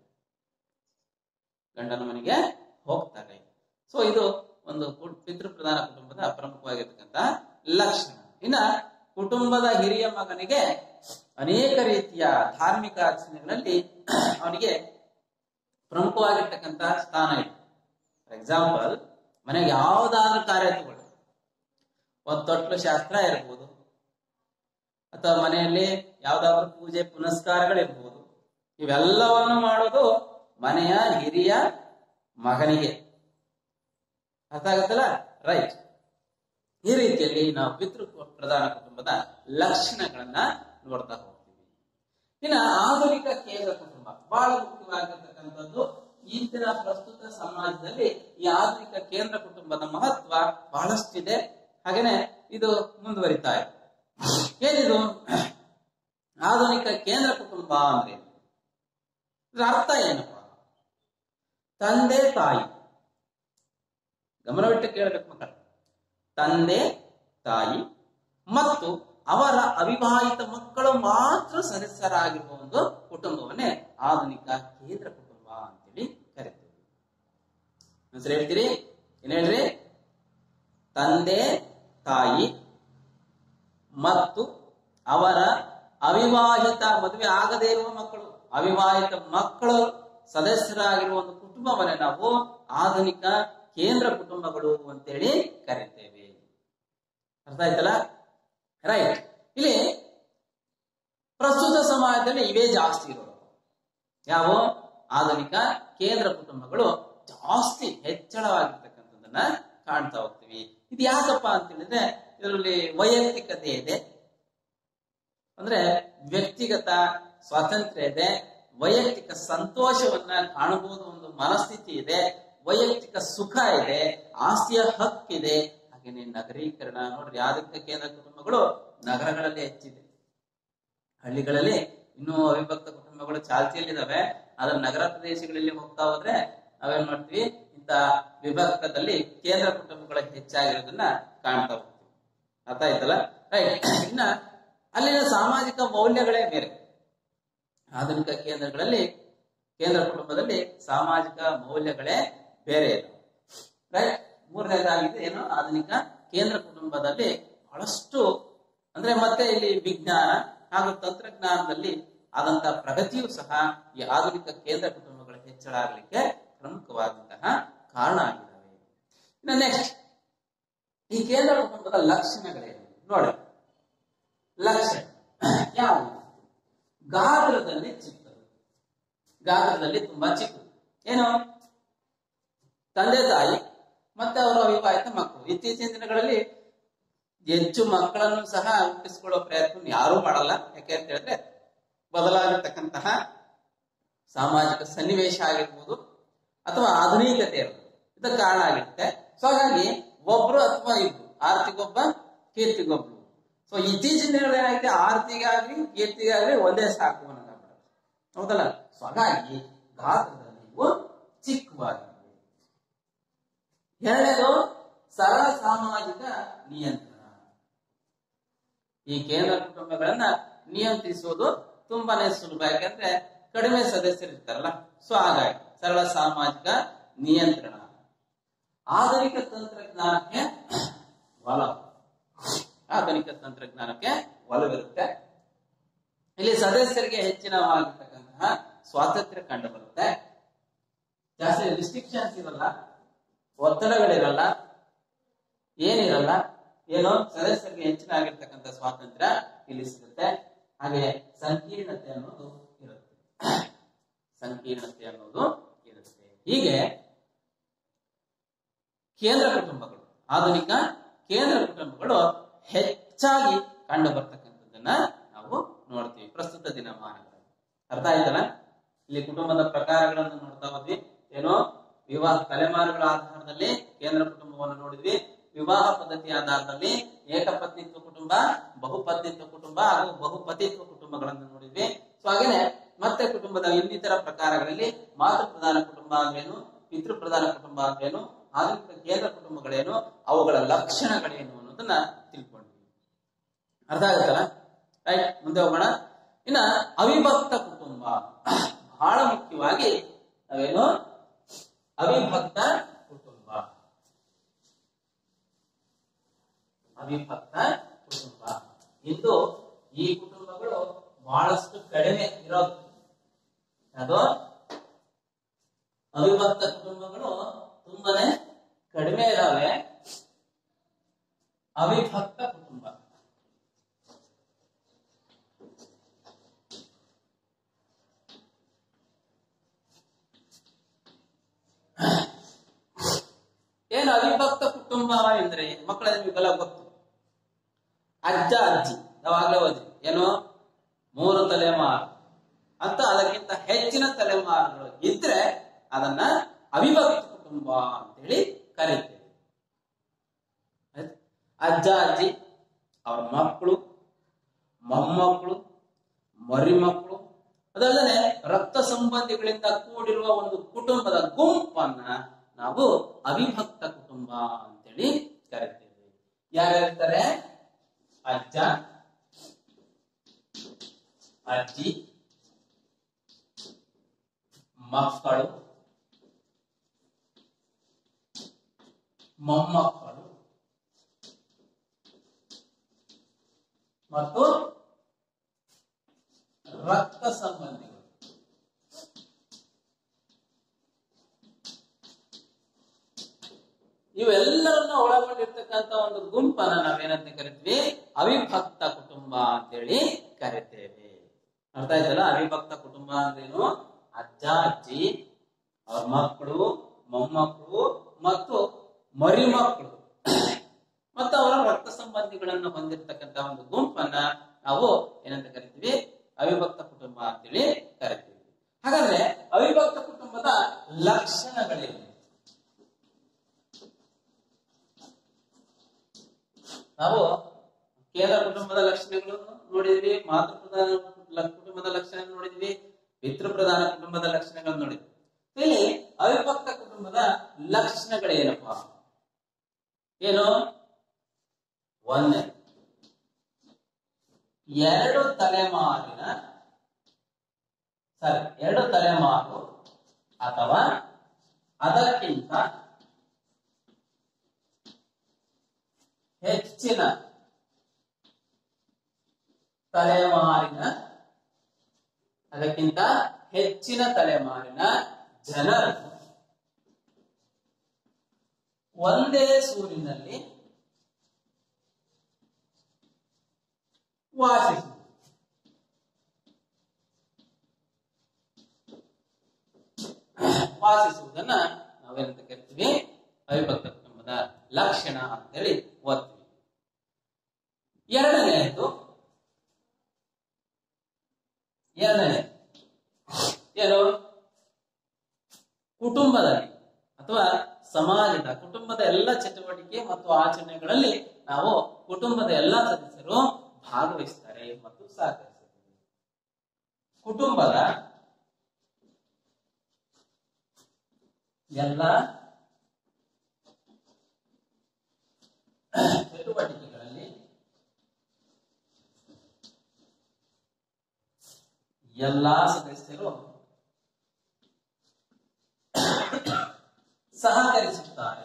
ಗಂಡನ ಮನೆಗೆ ಹೋಗ್ತಾರೆ ಸೊ ಇದು ಒಂದು ಕು- ಪಿತೃ ಪ್ರಧಾನ ಕುಟುಂಬದ ಪ್ರಮುಖವಾಗಿರ್ತಕ್ಕಂಥ ಲಕ್ಷಣ ಇನ್ನ ಕುಟುಂಬದ ಹಿರಿಯ ಮಗನಿಗೆ ಅನೇಕ ರೀತಿಯ ಧಾರ್ಮಿಕ ಆಚರಣೆಗಳಲ್ಲಿ ಅವನಿಗೆ ಪ್ರಮುಖವಾಗಿರ್ತಕ್ಕಂಥ ಸ್ಥಾನ ಇದೆ ಫಾರ್ ಎಕ್ಸಾಂಪಲ್ ಮನೆಗೆ ಯಾವುದಾದ್ರೂ ಕಾರ್ಯ ತಗೊಳ್ಳಿ ಒಂದು ತೊಟ್ಲು ಶಾಸ್ತ್ರ ಇರ್ಬೋದು ಅಥವಾ ಮನೆಯಲ್ಲಿ ಯಾವ್ದಾದ್ರು ಪೂಜೆ ಪುನಸ್ಕಾರಗಳಿರ್ಬೋದು ಇವೆಲ್ಲವನ್ನು ಮಾಡೋದು ಮನೆಯ ಹಿರಿಯ ಮಗನಿಗೆ ಅರ್ಥ ಆಗುತ್ತಲ್ಲ ರೈಟ್ ಈ ರೀತಿಯಲ್ಲಿ ನಾವು ಪಿತೃ ಪ್ರಧಾನ ಕುಟುಂಬದ ಲಕ್ಷಣಗಳನ್ನ ನೋಡ್ತಾ ಹೋಗ್ತೀವಿ ಇನ್ನ ಆಧುನಿಕ ಕೇಂದ್ರ ಕುಟುಂಬ ಬಹಳ ಮುಖ್ಯವಾಗಿರ್ತಕ್ಕಂಥದ್ದು ಇಂದಿನ ಪ್ರಸ್ತುತ ಸಮಾಜದಲ್ಲಿ ಈ ಆಧುನಿಕ ಕೇಂದ್ರ ಕುಟುಂಬದ ಮಹತ್ವ ಬಹಳಷ್ಟಿದೆ ಹಾಗೇನೆ ಇದು ಮುಂದುವರಿತಾ ಇದೆ ಏನಿದು ಆಧುನಿಕ ಕೇಂದ್ರ ಕುಟುಂಬ ಅಂದ್ರೆ ಏನು? ಇದ್ರ ಅರ್ಥ ಏನಪ್ಪ ತಂದೆ ತಾಯಿ ಗಮನವಿಟ್ಟು ಕೇಳಬೇಕು ಮಕ್ಕಳು ತಂದೆ ತಾಯಿ ಮತ್ತು ಅವರ ಅವಿವಾಹಿತ ಮಕ್ಕಳು ಮಾತ್ರ ಸದಸ್ಯರಾಗಿರುವ ಒಂದು ಕುಟುಂಬವನ್ನೇ ಆಧುನಿಕ ಕೇಂದ್ರ ಕುಟುಂಬ ಅಂತೇಳಿ ಕರಿತೀವಿ ಹೆಸರು ಹೇಳ್ತೀರಿ ಏನ್ ಹೇಳ್ರಿ ತಂದೆ ತಾಯಿ ಮತ್ತು ಅವರ ಅವಿವಾಹಿತ ಮದುವೆ ಆಗದೇ ಇರುವ ಮಕ್ಕಳು ಅವಿವಾಹಿತ ಮಕ್ಕಳು ಸದಸ್ಯರಾಗಿರುವ ಒಂದು ಕುಟುಂಬವನ್ನೇ ನಾವು ಆಧುನಿಕ ಕೇಂದ್ರ ಕುಟುಂಬಗಳು ಅಂತೇಳಿ ಕರಿತೇವೆ ಅರ್ಥ ಆಯ್ತಲ್ಲ ರೈಟ್ ಇಲ್ಲಿ ಪ್ರಸ್ತುತ ಸಮಾಜದಲ್ಲಿ ಇವೇ ಜಾಸ್ತಿ ಇರೋದು ಯಾವ ಆಧುನಿಕ ಕೇಂದ್ರ ಕುಟುಂಬಗಳು ಜಾಸ್ತಿ ಹೆಚ್ಚಳವಾಗಿರ್ತಕ್ಕಂಥದ್ದನ್ನ ಕಾಣ್ತಾ ಹೋಗ್ತೀವಿ ಇದು ಯಾಕಪ್ಪ ಅಂತ ಹೇಳಿದ್ರೆ ಇದರಲ್ಲಿ ವೈಯಕ್ತಿಕತೆ ಇದೆ ಅಂದ್ರೆ ವ್ಯಕ್ತಿಗತ ಸ್ವಾತಂತ್ರ್ಯ ಇದೆ ವೈಯಕ್ತಿಕ ಸಂತೋಷವನ್ನ ಕಾಣಬಹುದು ಒಂದು ಮನಸ್ಥಿತಿ ಇದೆ ವೈಯಕ್ತಿಕ ಸುಖ ಇದೆ ಆಸ್ತಿಯ ಹಕ್ಕಿದೆ ಹಾಗೇನೆ ನಗರೀಕರಣ ನೋಡ್ರಿ ಆಧುನಿಕ ಕೇಂದ್ರ ಕುಟುಂಬಗಳು ನಗರಗಳಲ್ಲಿ ಹೆಚ್ಚಿದೆ ಹಳ್ಳಿಗಳಲ್ಲಿ ಇನ್ನೂ ಅವಿಭಕ್ತ ಕುಟುಂಬಗಳು ಚಾಲ್ತಿಯಲ್ಲಿದ್ದಾವೆ ಆದ್ರೆ ನಗರ ಪ್ರದೇಶಗಳಲ್ಲಿ ಹೋಗ್ತಾ ಹೋದ್ರೆ ನಾವೇನ್ ಮಾಡ್ತೀವಿ ಇಂತ ವಿಭಕ್ತದಲ್ಲಿ ಕೇಂದ್ರ ಕುಟುಂಬಗಳು ಹೆಚ್ಚಾಗಿರೋದನ್ನ ಕಾಣ್ತಾ ಹೋಗ್ತೀವಿ ಅರ್ಥ ಆಯ್ತಲ್ಲ ರೈಟ್ ಇನ್ನ ಅಲ್ಲಿನ ಸಾಮಾಜಿಕ ಮೌಲ್ಯಗಳೇ ಬೇರೆ ಆಧುನಿಕ ಕೇಂದ್ರಗಳಲ್ಲಿ ಕೇಂದ್ರ ಕುಟುಂಬದಲ್ಲಿ ಸಾಮಾಜಿಕ ಮೌಲ್ಯಗಳೇ ಬೇರೆ ಇದಾವೆ ರೈಟ್ ಮೂರನೇದಾಗಿದೆ ಏನು ಆಧುನಿಕ ಕೇಂದ್ರ ಕುಟುಂಬದಲ್ಲಿ ಬಹಳಷ್ಟು ಅಂದ್ರೆ ಮತ್ತೆ ಇಲ್ಲಿ ವಿಜ್ಞಾನ ಹಾಗೂ ತಂತ್ರಜ್ಞಾನದಲ್ಲಿ ಆದಂತ ಪ್ರಗತಿಯೂ ಸಹ ಈ ಆಧುನಿಕ ಕೇಂದ್ರ ಕುಟುಂಬಗಳ ಹೆಚ್ಚಳ ಆಗಲಿಕ್ಕೆ ಪ್ರಮುಖವಾದಂತಹ ಕಾರಣ ಆಗಿದ್ದಾವೆ ಇನ್ನು ನೆಕ್ಸ್ಟ್ ಈ ಕೇಂದ್ರ ಕುಟುಂಬದ ಲಕ್ಷಣಗಳೇನು ನೋಡಿ ಲಕ್ಷಣ ಯಾವುದು ಗಾತ್ರದಲ್ಲಿ ಚಿಕ್ಕ ಗಾತ್ರದಲ್ಲಿ ತುಂಬಾ ಚಿಕ್ಕದು ಏನು ತಂದೆ ತಾಯಿ ಮತ್ತೆ ಅವರ ಅವಿವಾಹಿತ ಮಕ್ಕಳು ಇತ್ತೀಚಿನ ದಿನಗಳಲ್ಲಿ ಹೆಚ್ಚು ಮಕ್ಕಳನ್ನು ಸಹ ಹುಟ್ಟಿಸ್ಕೊಳ್ಳೋ ಪ್ರಯತ್ನ ಯಾರೂ ಮಾಡಲ್ಲ ಯಾಕೆ ಅಂತ ಹೇಳಿದ್ರೆ ಬದಲಾಗಿರ್ತಕ್ಕಂತಹ ಸಾಮಾಜಿಕ ಸನ್ನಿವೇಶ ಆಗಿರ್ಬೋದು ಅಥವಾ ಆಧುನಿಕತೆ ಇರ್ಬೋದು ಇದಕ್ಕೆ ಕಾರಣ ಆಗಿರುತ್ತೆ ಸೊ ಹಾಗಾಗಿ ಒಬ್ರು ಅಥವಾ ಇಬ್ರು ಆರ್ತಿಗೊಬ್ಬ ಕೀರ್ತಿಗೊಬ್ರು ಸೊ ಇತ್ತೀಚಿನ ದಿನಗಳಲ್ಲಿ ಏನಾಗಿದೆ ಆರ್ತಿಗಾಗ್ಲಿ ಕೀರ್ತಿಗಾಗ್ಲಿ ಒಂದೇ ಸಾಕು ಅನ್ನೋದಾಗ್ಬಿಡುತ್ತೆ ಹೌದಲ್ಲ ಸೊ ಹಾಗಾಗಿ ಗಾತ್ರದಲ್ಲಿ ಇವು ಚಿಕ್ಕವಾಗಿವೆ ಎರಡನೇದು ಸರಳ ಸಾಮಾಜಿಕ ನಿಯಂತ್ರಣ ಈ ಕೇಂದ್ರ ಕುಟುಂಬಗಳನ್ನ ನಿಯಂತ್ರಿಸುವುದು ತುಂಬಾನೇ ಸುಲಭ ಯಾಕಂದ್ರೆ ಕಡಿಮೆ ಸದಸ್ಯರು ಇರ್ತಾರಲ್ಲ ಸೊ ಹಾಗಾಗಿ ಸರಳ ಸಾಮಾಜಿಕ ನಿಯಂತ್ರಣ ಆಧುನಿಕ ತಂತ್ರಜ್ಞಾನಕ್ಕೆ ಒಲವು ಆಧುನಿಕ ತಂತ್ರಜ್ಞಾನಕ್ಕೆ ಒಲವಿರುತ್ತೆ ಇಲ್ಲಿ ಸದಸ್ಯರಿಗೆ ಹೆಚ್ಚಿನವಾಗಿರ್ತಕ್ಕಂತಹ ಸ್ವಾತಂತ್ರ್ಯ ಕಂಡು ಬರುತ್ತೆ ಜಾಸ್ತಿ ರಿಸ್ಟ್ರಿಕ್ಷನ್ಸ್ ಇರಲ್ಲ ಒತ್ತಡಗಳಿರಲ್ಲ ಏನಿರಲ್ಲ ಏನೋ ಸದಸ್ಯರಿಗೆ ಹೆಚ್ಚಿನ ಆಗಿರ್ತಕ್ಕಂಥ ಸ್ವಾತಂತ್ರ್ಯ ಇಲ್ಲಿ ಸಿಗುತ್ತೆ ಹಾಗೆ ಸಂಕೀರ್ಣತೆ ಅನ್ನೋದು ಇರುತ್ತೆ ಸಂಕೀರ್ಣತೆ ಅನ್ನೋದು ಇರುತ್ತೆ ಹೀಗೆ ಕೇಂದ್ರ ಕುಟುಂಬಗಳು ಆಧುನಿಕ ಕೇಂದ್ರ ಕುಟುಂಬಗಳು ಹೆಚ್ಚಾಗಿ ಕಂಡು ಬರ್ತಕ್ಕಂಥದ್ದನ್ನ ನಾವು ನೋಡ್ತೀವಿ ಪ್ರಸ್ತುತ ದಿನಮಾನಗಳಲ್ಲಿ ಅರ್ಥ ಆಯ್ತಲ್ಲ ಇಲ್ಲಿ ಕುಟುಂಬದ ಪ್ರಕಾರಗಳನ್ನು ನೋಡ್ತಾ ಹೋದ್ವಿ ಏನೋ ವಿವಾಹ ತಲೆಮಾರುಗಳ ಆಧಾರದಲ್ಲಿ ಕೇಂದ್ರ ಕುಟುಂಬವನ್ನು ನೋಡಿದ್ವಿ ವಿವಾಹ ಪದ್ಧತಿ ಆಧಾರದಲ್ಲಿ ಏಕಪತ್ನಿತ್ವ ಕುಟುಂಬ ಬಹುಪತ್ನಿತ್ವ ಕುಟುಂಬ ಹಾಗೂ ಬಹುಪತಿತ್ವ ಕುಟುಂಬಗಳನ್ನು ನೋಡಿದ್ವಿ ಸೊ ಹಾಗೇನೆ ಮತ್ತೆ ಕುಟುಂಬದ ಇನ್ನಿತರ ಪ್ರಕಾರಗಳಲ್ಲಿ ಮಾತೃ ಪ್ರಧಾನ ಕುಟುಂಬ ಅಂದ್ರೇನು ಪಿತೃ ಪ್ರಧಾನ ಕುಟುಂಬ ಅಂದ್ರೇನು ಆಧುನಿಕ ಕೇಂದ್ರ ಕುಟುಂಬಗಳೇನು ಅವುಗಳ ಲಕ್ಷಣಗಳೇನು ಅನ್ನೋದನ್ನ ತಿಳ್ಕೊಂಡ್ವಿ ಅರ್ಥ ಆಗುತ್ತಲ್ಲ ರೈಟ್ ಮುಂದೆ ಹೋಗೋಣ ಇನ್ನ ಅವಿಭಕ್ತ ಕುಟುಂಬ ಬಹಳ ಮುಖ್ಯವಾಗಿ ನಾವೇನು ಅವಿಭಕ್ತ ಕುಟುಂಬ ಅವಿಭಕ್ತ ಕುಟುಂಬ ಇಂದು ಈ ಕುಟುಂಬಗಳು ಬಹಳಷ್ಟು ಕಡಿಮೆ ಇರೋದು ಅದು ಅವಿಭಕ್ತ ಕುಟುಂಬಗಳು ತುಂಬಾನೇ ಕಡಿಮೆ ಇದಾವೆ ಅವಿಭಕ್ತ ಕುಟುಂಬ ಏನು ಅವಿಭಕ್ತ ಕುಟುಂಬ ಎಂದ್ರೆ ಮಕ್ಕಳ ನಿಮಗೆಲ್ಲ ಗೊತ್ತು ಅಜ್ಜ ಅಜ್ಜಿ ನಾವಾಗಲೇ ಓದಿ ಏನು ಮೂರು ತಲೆಮಾರು ಅಂತ ಅದಕ್ಕಿಂತ ಹೆಚ್ಚಿನ ತಲೆಮಾರುಗಳು ಇದ್ರೆ ಅದನ್ನ ಅವಿಭಕ್ತ ಕುಟುಂಬ ಅಂತೇಳಿ ಕರೀತೇವೆ ಆಯ್ತು? ಅಜ್ಜ ಅಜ್ಜಿ ಅವ್ರ ಮಕ್ಕಳು ಮೊಮ್ಮಕ್ಕಳು ಮರಿ ಮಕ್ಕಳು ಅದಲ್ಲದೆ ರಕ್ತ ಸಂಬಂಧಿಗಳಿಂದ ಕೂಡಿರುವ ಒಂದು ಕುಟುಂಬದ ಗುಂಪನ್ನ ನಾವು ಅವಿಭಕ್ತ ಕುಟುಂಬ ಅಂತೇಳಿ ಕರಿತೇವೆ ಯಾರ್ಯಾರಿರ್ತಾರೆ ಅಜ್ಜ ಅಜ್ಜಿ ಮಕ್ಕಳು ಮೊಮ್ಮಕ್ಕಳು ಮತ್ತು ರಕ್ತ ಸಂಬಂಧಿಗಳು ಇವೆಲ್ಲರನ್ನ ಒಳಗೊಂಡಿರ್ತಕ್ಕಂಥ ಒಂದು ಗುಂಪನ್ನ ನಾವೇನಂತ ಕರಿತೀವಿ ಅವಿಭಕ್ತ ಕುಟುಂಬ ಅಂತೇಳಿ ಕರಿತೇವೆ ಅರ್ಥ ಆಯ್ತಲ್ಲ ಅವಿಭಕ್ತ ಕುಟುಂಬ ಅಂದ್ರೇನು ಅಜ್ಜ ಅಜ್ಜಿ ಅವ್ರ ಮಕ್ಕಳು ಮೊಮ್ಮಕ್ಕಳು ಮತ್ತು ಮರಿ ಮಕ್ಕಳು ಮತ್ತು ಅವರ ರಕ್ತ ಸಂಬಂಧಿಗಳನ್ನ ಹೊಂದಿರತಕ್ಕಂತ ಒಂದು ಗುಂಪನ್ನ ನಾವು ಏನಂತ ಕರಿತೀವಿ ಅವಿಭಕ್ತ ಕುಟುಂಬ ಅಂತೇಳಿ ಕರಿತೀವಿ ಹಾಗಾದ್ರೆ ಅವಿಭಕ್ತ ಕುಟುಂಬದ ಲಕ್ಷಣಗಳೇನು ನಾವು ಕೇಂದ್ರ ಕುಟುಂಬದ ಲಕ್ಷಣಗಳು ನೋಡಿದ್ವಿ ಮಾತೃ ಪ್ರಧಾನ ಲ- ಕುಟುಂಬದ ಲಕ್ಷಣ ನೋಡಿದ್ವಿ ಪಿತೃ ಪ್ರಧಾನ ಕುಟುಂಬದ ಲಕ್ಷಣಗಳು ನೋಡಿದ್ವಿ ಇಲ್ಲಿ ಅವಿಭಕ್ತ ಕುಟುಂಬದ ಲಕ್ಷಣಗಳೇನಪ್ಪ ಏನು ಒಂದೇ ಎರಡು ತಲೆಮಾರಿನ ಸರಿ ಎರಡು ತಲೆಮಾರು ಅಥವಾ ಅದಕ್ಕಿಂತ ಹೆಚ್ಚಿನ ತಲೆಮಾರಿನ ಅದಕ್ಕಿಂತ ಹೆಚ್ಚಿನ ತಲೆಮಾರಿನ ಜನರು ಒಂದೇ ಸೂರಿನಲ್ಲಿ ವಾಸಿಸುವುದು ವಾಸಿಸುವುದನ್ನ ನಾವೇನಂತ ಕರಿತೀವಿ ಅವಿಭಕ್ತ ಕುಟುಂಬದ ಲಕ್ಷಣ ಅಂತೇಳಿ ಓದ್ತೀವಿ ಎರಡನೆಯದು ಎರಡನೇ ಏನು ಕುಟುಂಬದಲ್ಲಿ ಅಥವಾ ಸಮಾಜದ ಕುಟುಂಬದ ಎಲ್ಲ ಚಟುವಟಿಕೆ ಮತ್ತು ಆಚರಣೆಗಳಲ್ಲಿ ನಾವು ಕುಟುಂಬದ ಎಲ್ಲ ಸದಸ್ಯರು ಭಾಗವಹಿಸ್ತಾರೆ ಮತ್ತು ಸಹಕರಿಸುತ್ತಾರೆ ಕುಟುಂಬದ ಎಲ್ಲ ಚಟುವಟಿಕೆಗಳಲ್ಲಿ ಎಲ್ಲಾ ಸದಸ್ಯರು ಸಹಕರಿಸುತ್ತಾರೆ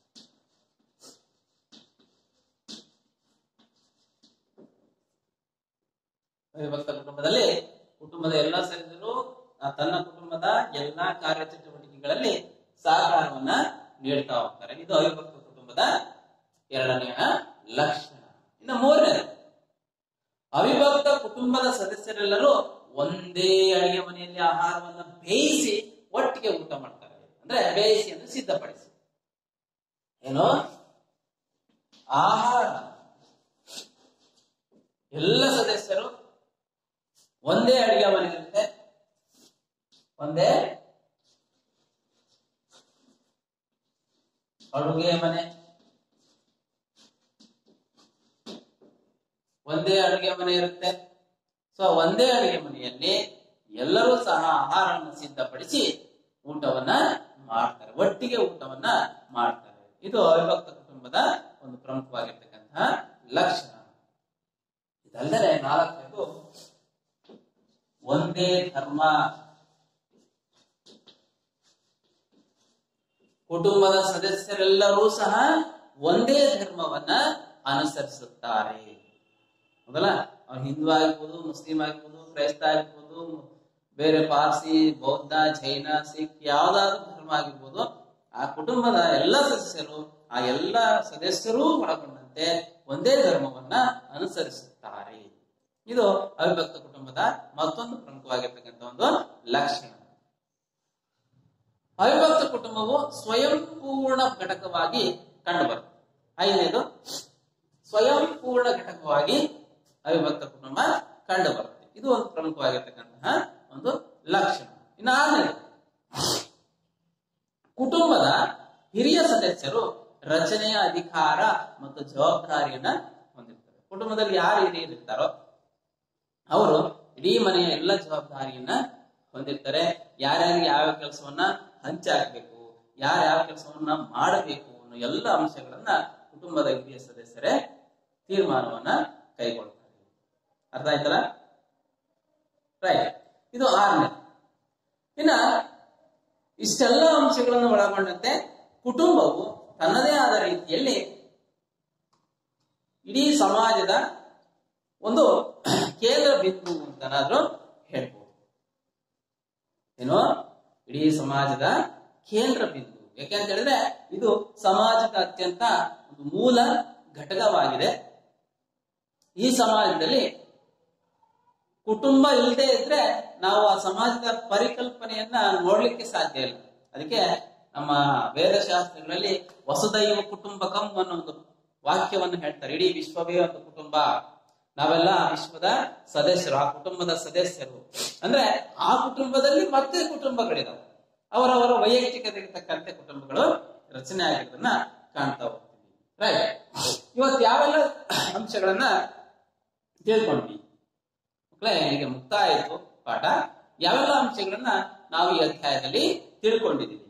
ವಿಭಕ್ತ ಕುಟುಂಬದಲ್ಲಿ ಕುಟುಂಬದ ಎಲ್ಲಾ ಸದಸ್ಯರು ಆ ತನ್ನ ಕುಟುಂಬದ ಎಲ್ಲಾ ಕಾರ್ಯಚಟುವಟಿಕೆಗಳಲ್ಲಿ ಸಹಕಾರವನ್ನ ನೀಡ್ತಾ ಹೋಗ್ತಾರೆ ಇದು ಅವಿಭಕ್ತ ಕುಟುಂಬದ ಎರಡನೆಯ ಲಕ್ಷಣ ಇನ್ನು ಮೂರನೇದು ಅವಿಭಕ್ತ ಕುಟುಂಬದ ಸದಸ್ಯರೆಲ್ಲರೂ ಒಂದೇ ಅಡಿಗೆ ಮನೆಯಲ್ಲಿ ಆಹಾರವನ್ನ ಬೇಯಿಸಿ ಒಟ್ಟಿಗೆ ಊಟ ಮಾಡ್ತಾರೆ ಅಂದ್ರೆ ಬೇಯಿಸಿ ಅಂದ್ರೆ ಸಿದ್ಧಪಡಿಸಿ ಏನು ಆಹಾರ ಎಲ್ಲ ಸದಸ್ಯರು ಒಂದೇ ಅಡಿಗೆ ಮನೆಯಲ್ಲಿರುತ್ತೆ ಒಂದೇ ಅಡುಗೆ ಮನೆ ಒಂದೇ ಅಡುಗೆ ಮನೆ ಇರುತ್ತೆ ಸೊ ಒಂದೇ ಅಡುಗೆ ಮನೆಯಲ್ಲಿ ಎಲ್ಲರೂ ಸಹ ಆಹಾರವನ್ನು ಸಿದ್ಧಪಡಿಸಿ ಊಟವನ್ನ ಮಾಡ್ತಾರೆ ಒಟ್ಟಿಗೆ ಊಟವನ್ನ ಮಾಡ್ತಾರೆ ಇದು ಅವಿಭಕ್ತ ಕುಟುಂಬದ ಒಂದು ಪ್ರಮುಖವಾಗಿರ್ತಕ್ಕಂತಹ ಲಕ್ಷಣ ಇದಲ್ಲದೆ ನಾಲ್ಕನೇದು ಒಂದೇ ಧರ್ಮ ಕುಟುಂಬದ ಸದಸ್ಯರೆಲ್ಲರೂ ಸಹ ಒಂದೇ ಧರ್ಮವನ್ನ ಅನುಸರಿಸುತ್ತಾರೆ ಹೌದಲ್ಲ ಅವ್ರು ಹಿಂದೂ ಆಗಿರ್ಬೋದು ಮುಸ್ಲಿಂ ಆಗಿರ್ಬೋದು ಕ್ರೈಸ್ತ ಆಗಿರ್ಬೋದು ಬೇರೆ ಪಾರ್ಸಿ ಬೌದ್ಧ ಜೈನ ಸಿಖ್ ಯಾವ್ದಾದ್ರು ಧರ್ಮ ಆಗಿರ್ಬೋದು ಆ ಕುಟುಂಬದ ಎಲ್ಲ ಸದಸ್ಯರು ಆ ಎಲ್ಲ ಸದಸ್ಯರೂ ಒಳಗೊಂಡಂತೆ ಒಂದೇ ಧರ್ಮವನ್ನ ಅನುಸರಿಸುತ್ತಾರೆ ಇದು ಅವಿಭಕ್ತ ಕುಟುಂಬದ ಮತ್ತೊಂದು ಪ್ರಮುಖವಾಗಿರ್ತಕ್ಕಂಥ ಒಂದು ಲಕ್ಷಣ ಅವಿಭಕ್ತ ಕುಟುಂಬವು ಸ್ವಯಂಪೂರ್ಣ ಘಟಕವಾಗಿ ಕಂಡುಬರುತ್ತೆ ಐದನೇದು ಸ್ವಯಂಪೂರ್ಣ ಘಟಕವಾಗಿ ಅವಿಭಕ್ತ ಕುಟುಂಬ ಕಂಡು ಬರುತ್ತೆ ಇದು ಒಂದು ಪ್ರಮುಖವಾಗಿರ್ತಕ್ಕಂತಹ ಒಂದು ಲಕ್ಷಣ ಇನ್ನು ಆರನೇದು ಕುಟುಂಬದ ಹಿರಿಯ ಸದಸ್ಯರು ರಚನೆಯ ಅಧಿಕಾರ ಮತ್ತು ಜವಾಬ್ದಾರಿಯನ್ನ ಹೊಂದಿರ್ತಾರೆ ಕುಟುಂಬದಲ್ಲಿ ಯಾರು ಹಿರಿಯರು ಇರ್ತಾರೋ ಅವರು ಇಡೀ ಮನೆಯ ಎಲ್ಲ ಜವಾಬ್ದಾರಿಯನ್ನ ಹೊಂದಿರ್ತಾರೆ ಯಾರ್ಯಾರಿಗೆ ಯಾವ ಕೆಲಸವನ್ನ ಹಂಚಾಕ್ಬೇಕು ಯಾರು ಯಾವ ಕೆಲಸವನ್ನ ಮಾಡಬೇಕು ಅನ್ನೋ ಎಲ್ಲ ಅಂಶಗಳನ್ನ ಕುಟುಂಬದ ಹಿರಿಯ ಸದಸ್ಯರೇ ತೀರ್ಮಾನವನ್ನ ಕೈಗೊಳ್ತಾರೆ ಅರ್ಥ ಆಯ್ತಲ್ಲ ರೈಟ್ ಇದು ಆರನೇ ಇನ್ನ ಇಷ್ಟೆಲ್ಲ ಅಂಶಗಳನ್ನು ಒಳಗೊಂಡಂತೆ ಕುಟುಂಬವು ತನ್ನದೇ ಆದ ರೀತಿಯಲ್ಲಿ ಇಡೀ ಸಮಾಜದ ಒಂದು ಕೇಂದ್ರ ಬಿಂದು ಅಂತನಾದ್ರೂ ಹೇಳ್ಬೋದು ಏನು ಇಡೀ ಸಮಾಜದ ಕೇಂದ್ರ ಬಿಂದು ಯಾಕೆಂತ ಹೇಳಿದ್ರೆ ಇದು ಸಮಾಜದ ಅತ್ಯಂತ ಒಂದು ಮೂಲ ಘಟಕವಾಗಿದೆ ಈ ಸಮಾಜದಲ್ಲಿ ಕುಟುಂಬ ಇಲ್ಲದೆ ಇದ್ರೆ ನಾವು ಆ ಸಮಾಜದ ಪರಿಕಲ್ಪನೆಯನ್ನ ನೋಡ್ಲಿಕ್ಕೆ ಸಾಧ್ಯ ಇಲ್ಲ ಅದಕ್ಕೆ ನಮ್ಮ ವೇದಶಾಸ್ತ್ರಗಳಲ್ಲಿ ವಸುದೈವ ಕುಟುಂಬಕಂ ಅನ್ನೋ ಒಂದು ವಾಕ್ಯವನ್ನು ಹೇಳ್ತಾರೆ ಇಡೀ ವಿಶ್ವವೇ ಒಂದು ಕುಟುಂಬ ನಾವೆಲ್ಲ ವಿಶ್ವದ ಸದಸ್ಯರು ಆ ಕುಟುಂಬದ ಸದಸ್ಯರು ಅಂದ್ರೆ ಆ ಕುಟುಂಬದಲ್ಲಿ ಮತ್ತೆ ಕುಟುಂಬಗಳಿದಾವೆ ಅವರವರ ವೈಯಕ್ತಿಕತೆಗೆ ತಕ್ಕಂತೆ ಕುಟುಂಬಗಳು ರಚನೆ ಆಗಿರೋದನ್ನ ಕಾಣ್ತಾ ಹೋಗ್ತೀವಿ ರೈಟ್ ಇವತ್ತು ಯಾವೆಲ್ಲ ಅಂಶಗಳನ್ನ ತಿಳ್ಕೊಂಡ್ವಿ ಮಕ್ಕಳೇ ಈಗ ಮುಕ್ತಾಯ ಆಯ್ತು ಪಾಠ ಯಾವೆಲ್ಲ ಅಂಶಗಳನ್ನ ನಾವು ಈ ಅಧ್ಯಾಯದಲ್ಲಿ ತಿಳ್ಕೊಂಡಿದ್ದೀವಿ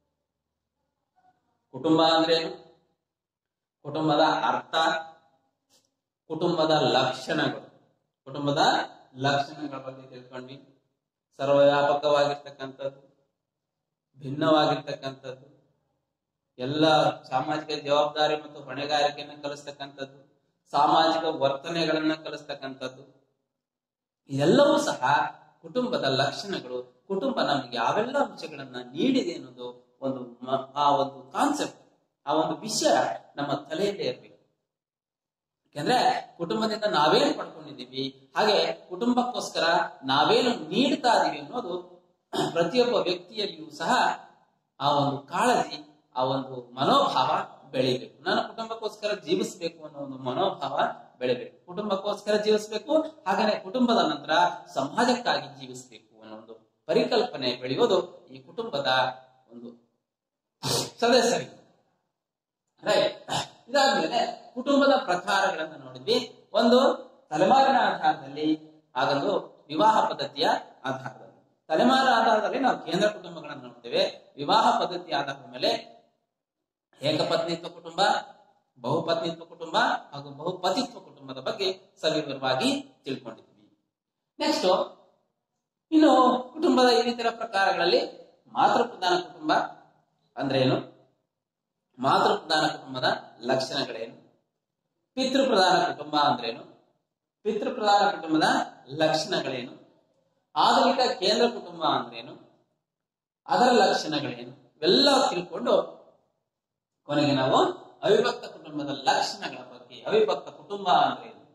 ಕುಟುಂಬ ಅಂದ್ರೇನು ಕುಟುಂಬದ ಅರ್ಥ ಕುಟುಂಬದ ಲಕ್ಷಣಗಳು ಕುಟುಂಬದ ಲಕ್ಷಣಗಳ ಬಗ್ಗೆ ತಿಳ್ಕೊಂಡ್ವಿ ಸರ್ವವ್ಯಾಪಕವಾಗಿರ್ತಕ್ಕಂಥದ್ದು ಭಿನ್ನವಾಗಿರ್ತಕ್ಕಂಥದ್ದು ಎಲ್ಲ ಸಾಮಾಜಿಕ ಜವಾಬ್ದಾರಿ ಮತ್ತು ಹೊಣೆಗಾರಿಕೆಯನ್ನ ಕಲಿಸ್ತಕ್ಕಂಥದ್ದು ಸಾಮಾಜಿಕ ವರ್ತನೆಗಳನ್ನ ಕಲಿಸ್ತಕ್ಕಂಥದ್ದು ಇದೆಲ್ಲವೂ ಸಹ ಕುಟುಂಬದ ಲಕ್ಷಣಗಳು ಕುಟುಂಬ ನಮ್ಗೆ ಯಾವೆಲ್ಲ ಅಂಶಗಳನ್ನ ನೀಡಿದೆ ಅನ್ನೋದು ಒಂದು ಮ- ಆ ಒಂದು ಕಾನ್ಸೆಪ್ಟ್ ಆ ಒಂದು ವಿಷಯ ನಮ್ಮ ತಲೆಯಲ್ಲೇ ಇರಬೇಕು ಯಾಕಂದ್ರೆ ಕುಟುಂಬದಿಂದ ನಾವೇನು ಪಡ್ಕೊಂಡಿದ್ದೀವಿ ಹಾಗೆ ಕುಟುಂಬಕ್ಕೋಸ್ಕರ ನಾವೇನು ನೀಡ್ತಾ ಇದೀವಿ ಅನ್ನೋದು ಪ್ರತಿಯೊಬ್ಬ ವ್ಯಕ್ತಿಯಲ್ಲಿಯೂ ಸಹ ಆ ಒಂದು ಕಾಳಜಿ ಆ ಒಂದು ಮನೋಭಾವ ಬೆಳಿಬೇಕು ನನ್ನ ಕುಟುಂಬಕ್ಕೋಸ್ಕರ ಜೀವಿಸಬೇಕು ಅನ್ನೋ ಒಂದು ಮನೋಭಾವ ಬೆಳಿಬೇಕು ಕುಟುಂಬಕ್ಕೋಸ್ಕರ ಜೀವಿಸಬೇಕು ಹಾಗೇನೆ ಕುಟುಂಬದ ನಂತರ ಸಮಾಜಕ್ಕಾಗಿ ಜೀವಿಸಬೇಕು ಅನ್ನೋ ಒಂದು ಪರಿಕಲ್ಪನೆ ಬೆಳೆಯೋದು ಈ ಕುಟುಂಬದ ಒಂದು ಸದಸ್ಯರಿಗೆ ರೈಟ್ ಇದಾದ್ಮೇಲೆ ಕುಟುಂಬದ ಪ್ರಕಾರಗಳನ್ನು ನೋಡಿದ್ವಿ ಒಂದು ತಲೆಮಾರಿನ ಆಧಾರದಲ್ಲಿ ಹಾಗೊಂದು ವಿವಾಹ ಪದ್ಧತಿಯ ಆಧಾರದಲ್ಲಿ ತಲೆಮಾರ ಆಧಾರದಲ್ಲಿ ನಾವು ಕೇಂದ್ರ ಕುಟುಂಬಗಳನ್ನು ನೋಡ್ತೇವೆ ವಿವಾಹ ಪದ್ಧತಿ ಆಧಾರದ ಮೇಲೆ ಏಕಪತ್ನಿತ್ವ ಕುಟುಂಬ ಬಹುಪತ್ನಿತ್ವ ಕುಟುಂಬ ಹಾಗೂ ಬಹುಪತಿತ್ವ ಕುಟುಂಬದ ಬಗ್ಗೆ ಸವಿವರವಾಗಿ ತಿಳ್ಕೊಂಡಿದ್ವಿ ನೆಕ್ಸ್ಟ್ ಇನ್ನು ಕುಟುಂಬದ ಇನ್ನಿತರ ಪ್ರಕಾರಗಳಲ್ಲಿ ಮಾತೃಪ್ರಧಾನ ಕುಟುಂಬ ಅಂದ್ರೆ ಏನು ಮಾತೃಪ್ರಧಾನ ಕುಟುಂಬದ ಲಕ್ಷಣಗಳೇನು ಪಿತೃಪ್ರಧಾನ ಕುಟುಂಬ ಅಂದ್ರೇನು ಪಿತೃಪ್ರಧಾನ ಕುಟುಂಬದ ಲಕ್ಷಣಗಳೇನು ಆಧುನಿಕ ಕೇಂದ್ರ ಕುಟುಂಬ ಅಂದ್ರೇನು ಅದರ ಲಕ್ಷಣಗಳೇನು ಇವೆಲ್ಲ ತಿಳ್ಕೊಂಡು ಕೊನೆಗೆ ನಾವು ಅವಿಭಕ್ತ ಕುಟುಂಬದ ಲಕ್ಷಣಗಳ ಬಗ್ಗೆ ಅವಿಭಕ್ತ ಕುಟುಂಬ ಅಂದ್ರೆ ಏನು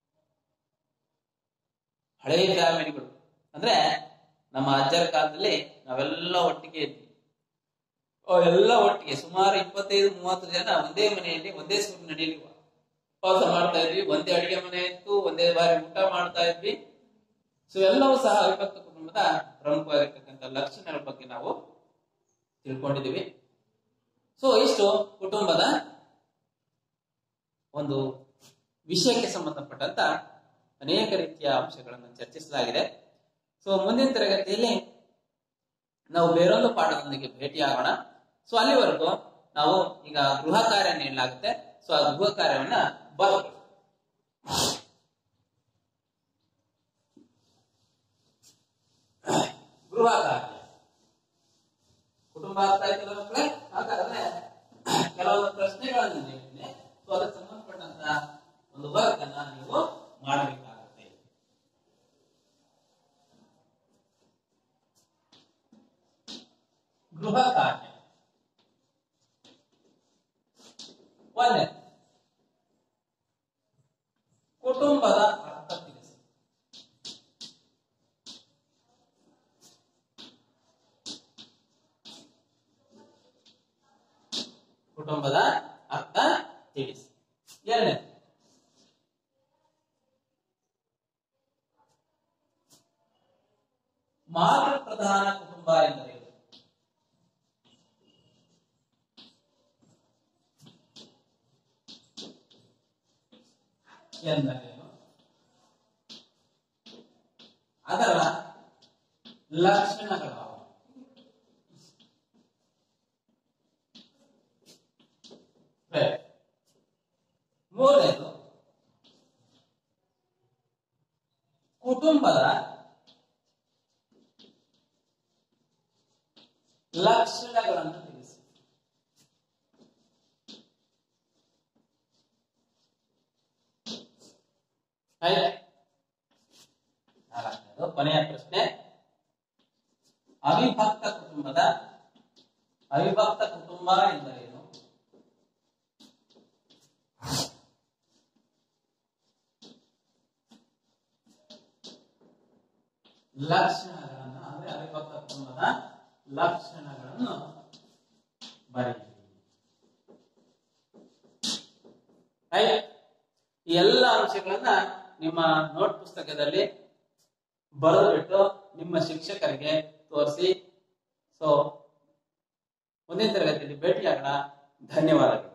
ಹಳೆಯ ಫ್ಯಾಮಿಲಿಗಳು ಅಂದ್ರೆ ನಮ್ಮ ಅಜ್ಜರ ಕಾಲದಲ್ಲಿ ನಾವೆಲ್ಲ ಒಟ್ಟಿಗೆ ಇದ್ವಿ ಓ, ಎಲ್ಲ ಒಟ್ಟಿಗೆ ಸುಮಾರು ಇಪ್ಪತ್ತೈದು ಮೂವತ್ತು ಜನ ಒಂದೇ ಮನೆಯಲ್ಲಿ ಒಂದೇ ಸೂರಿನಡಿಯಲ್ಲಿ ವಾಸ ಮಾಡ್ತಾ ಇದ್ವಿ ಒಂದೇ ಅಡಿಗೆ ಮನೆ ಇತ್ತು ಒಂದೇ ಬಾರಿ ಊಟ ಮಾಡ್ತಾ ಇದ್ವಿ ಸೊ ಎಲ್ಲವೂ ಸಹ ಅವಿಭಕ್ತ ಕುಟುಂಬದ ಪ್ರಮುಖವಾಗಿರ್ತಕ್ಕಂಥ ಲಕ್ಷಣಗಳ ಬಗ್ಗೆ ನಾವು ತಿಳ್ಕೊಂಡಿದ್ದೀವಿ ಸೊ ಇಷ್ಟು ಕುಟುಂಬದ ಒಂದು ವಿಷಯಕ್ಕೆ ಸಂಬಂಧಪಟ್ಟಂತ ಅನೇಕ ರೀತಿಯ ಅಂಶಗಳನ್ನು ಚರ್ಚಿಸಲಾಗಿದೆ ಸೊ ಮುಂದಿನ ತರಗತಿಯಲ್ಲಿ ನಾವು ಬೇರೊಂದು ಪಾಠದೊಂದಿಗೆ ಭೇಟಿಯಾಗೋಣ ಸೊ ಅಲ್ಲಿವರೆಗೂ ನಾವು ಈಗ ಗೃಹ ಕಾರ್ಯ ನೀಡಲಾಗುತ್ತೆ ಸೊ ಆ ಗೃಹ ಕಾರ್ಯವನ್ನ ಬರ್ಕೊಳ್ಳಿ ಗೃಹ ಕಾರ್ಯ ಕುಟುಂಬ ಆಗ್ತಾ ಇದ್ದಲ್ಲ ಮಕ್ಕಳೇ ಹಾಗಾದ್ರೆ ಕೆಲವೊಂದು ಪ್ರಶ್ನೆಗಳನ್ನು ನೀಡಿದ್ದೇನೆ ಸೊ ಅದಕ್ಕೆ ಸಂಬಂಧಪಟ್ಟಂತ ಒಂದು ವರ್ಕ್ ಅನ್ನ ನೀವು ಮಾಡಬೇಕಾಗುತ್ತೆ ಗೃಹ ಕಾರ್ಯ ಒಂದೇ ಕುಟುಂಬದ ಅರ್ಥ ತಿಳಿಸಿ ಕುಟುಂಬದ ಅರ್ಥ ತಿಳಿಸಿ ಎರಡನೇ ಮಾತೃ ಪ್ರಧಾನ ಕುಟುಂಬ ಎಂದರೇನು ಎಂದರೇನು ಅದರ ಲಕ್ಷಣಗಳು Right. ಮೂರನೇದು ಕುಟುಂಬದ ಲಕ್ಷಣಗಳನ್ನು ತಿಳಿಸಿ ಆಯ್ತಾ? ನಾಲ್ಕನೇದು ಕೊನೆಯ ಪ್ರಶ್ನೆ ಅವಿಭಕ್ತ ಕುಟುಂಬದ ಅವಿಭಕ್ತ ಕುಟುಂಬ ಎಂದರೇನು ಲಕ್ಷಣಗಳನ್ನು ಅಂದ್ರೆ ಅವಿಭಕ್ತ ಕುಟುಂಬದ ಲಕ್ಷಣಗಳನ್ನು ಬರೆಯಿರಿ ಆಯ್ತು ಈ ಎಲ್ಲ ಅಂಶಗಳನ್ನ ನಿಮ್ಮ ನೋಟ್ ಪುಸ್ತಕದಲ್ಲಿ ಬರೆದುಬಿಟ್ಟು ನಿಮ್ಮ ಶಿಕ್ಷಕರಿಗೆ ತೋರಿಸಿ ಸೊ ಮುಂದಿನ ತರಗತಿಯಲ್ಲಿ ಭೇಟಿಯಾಗೋಣ ಧನ್ಯವಾದಗಳು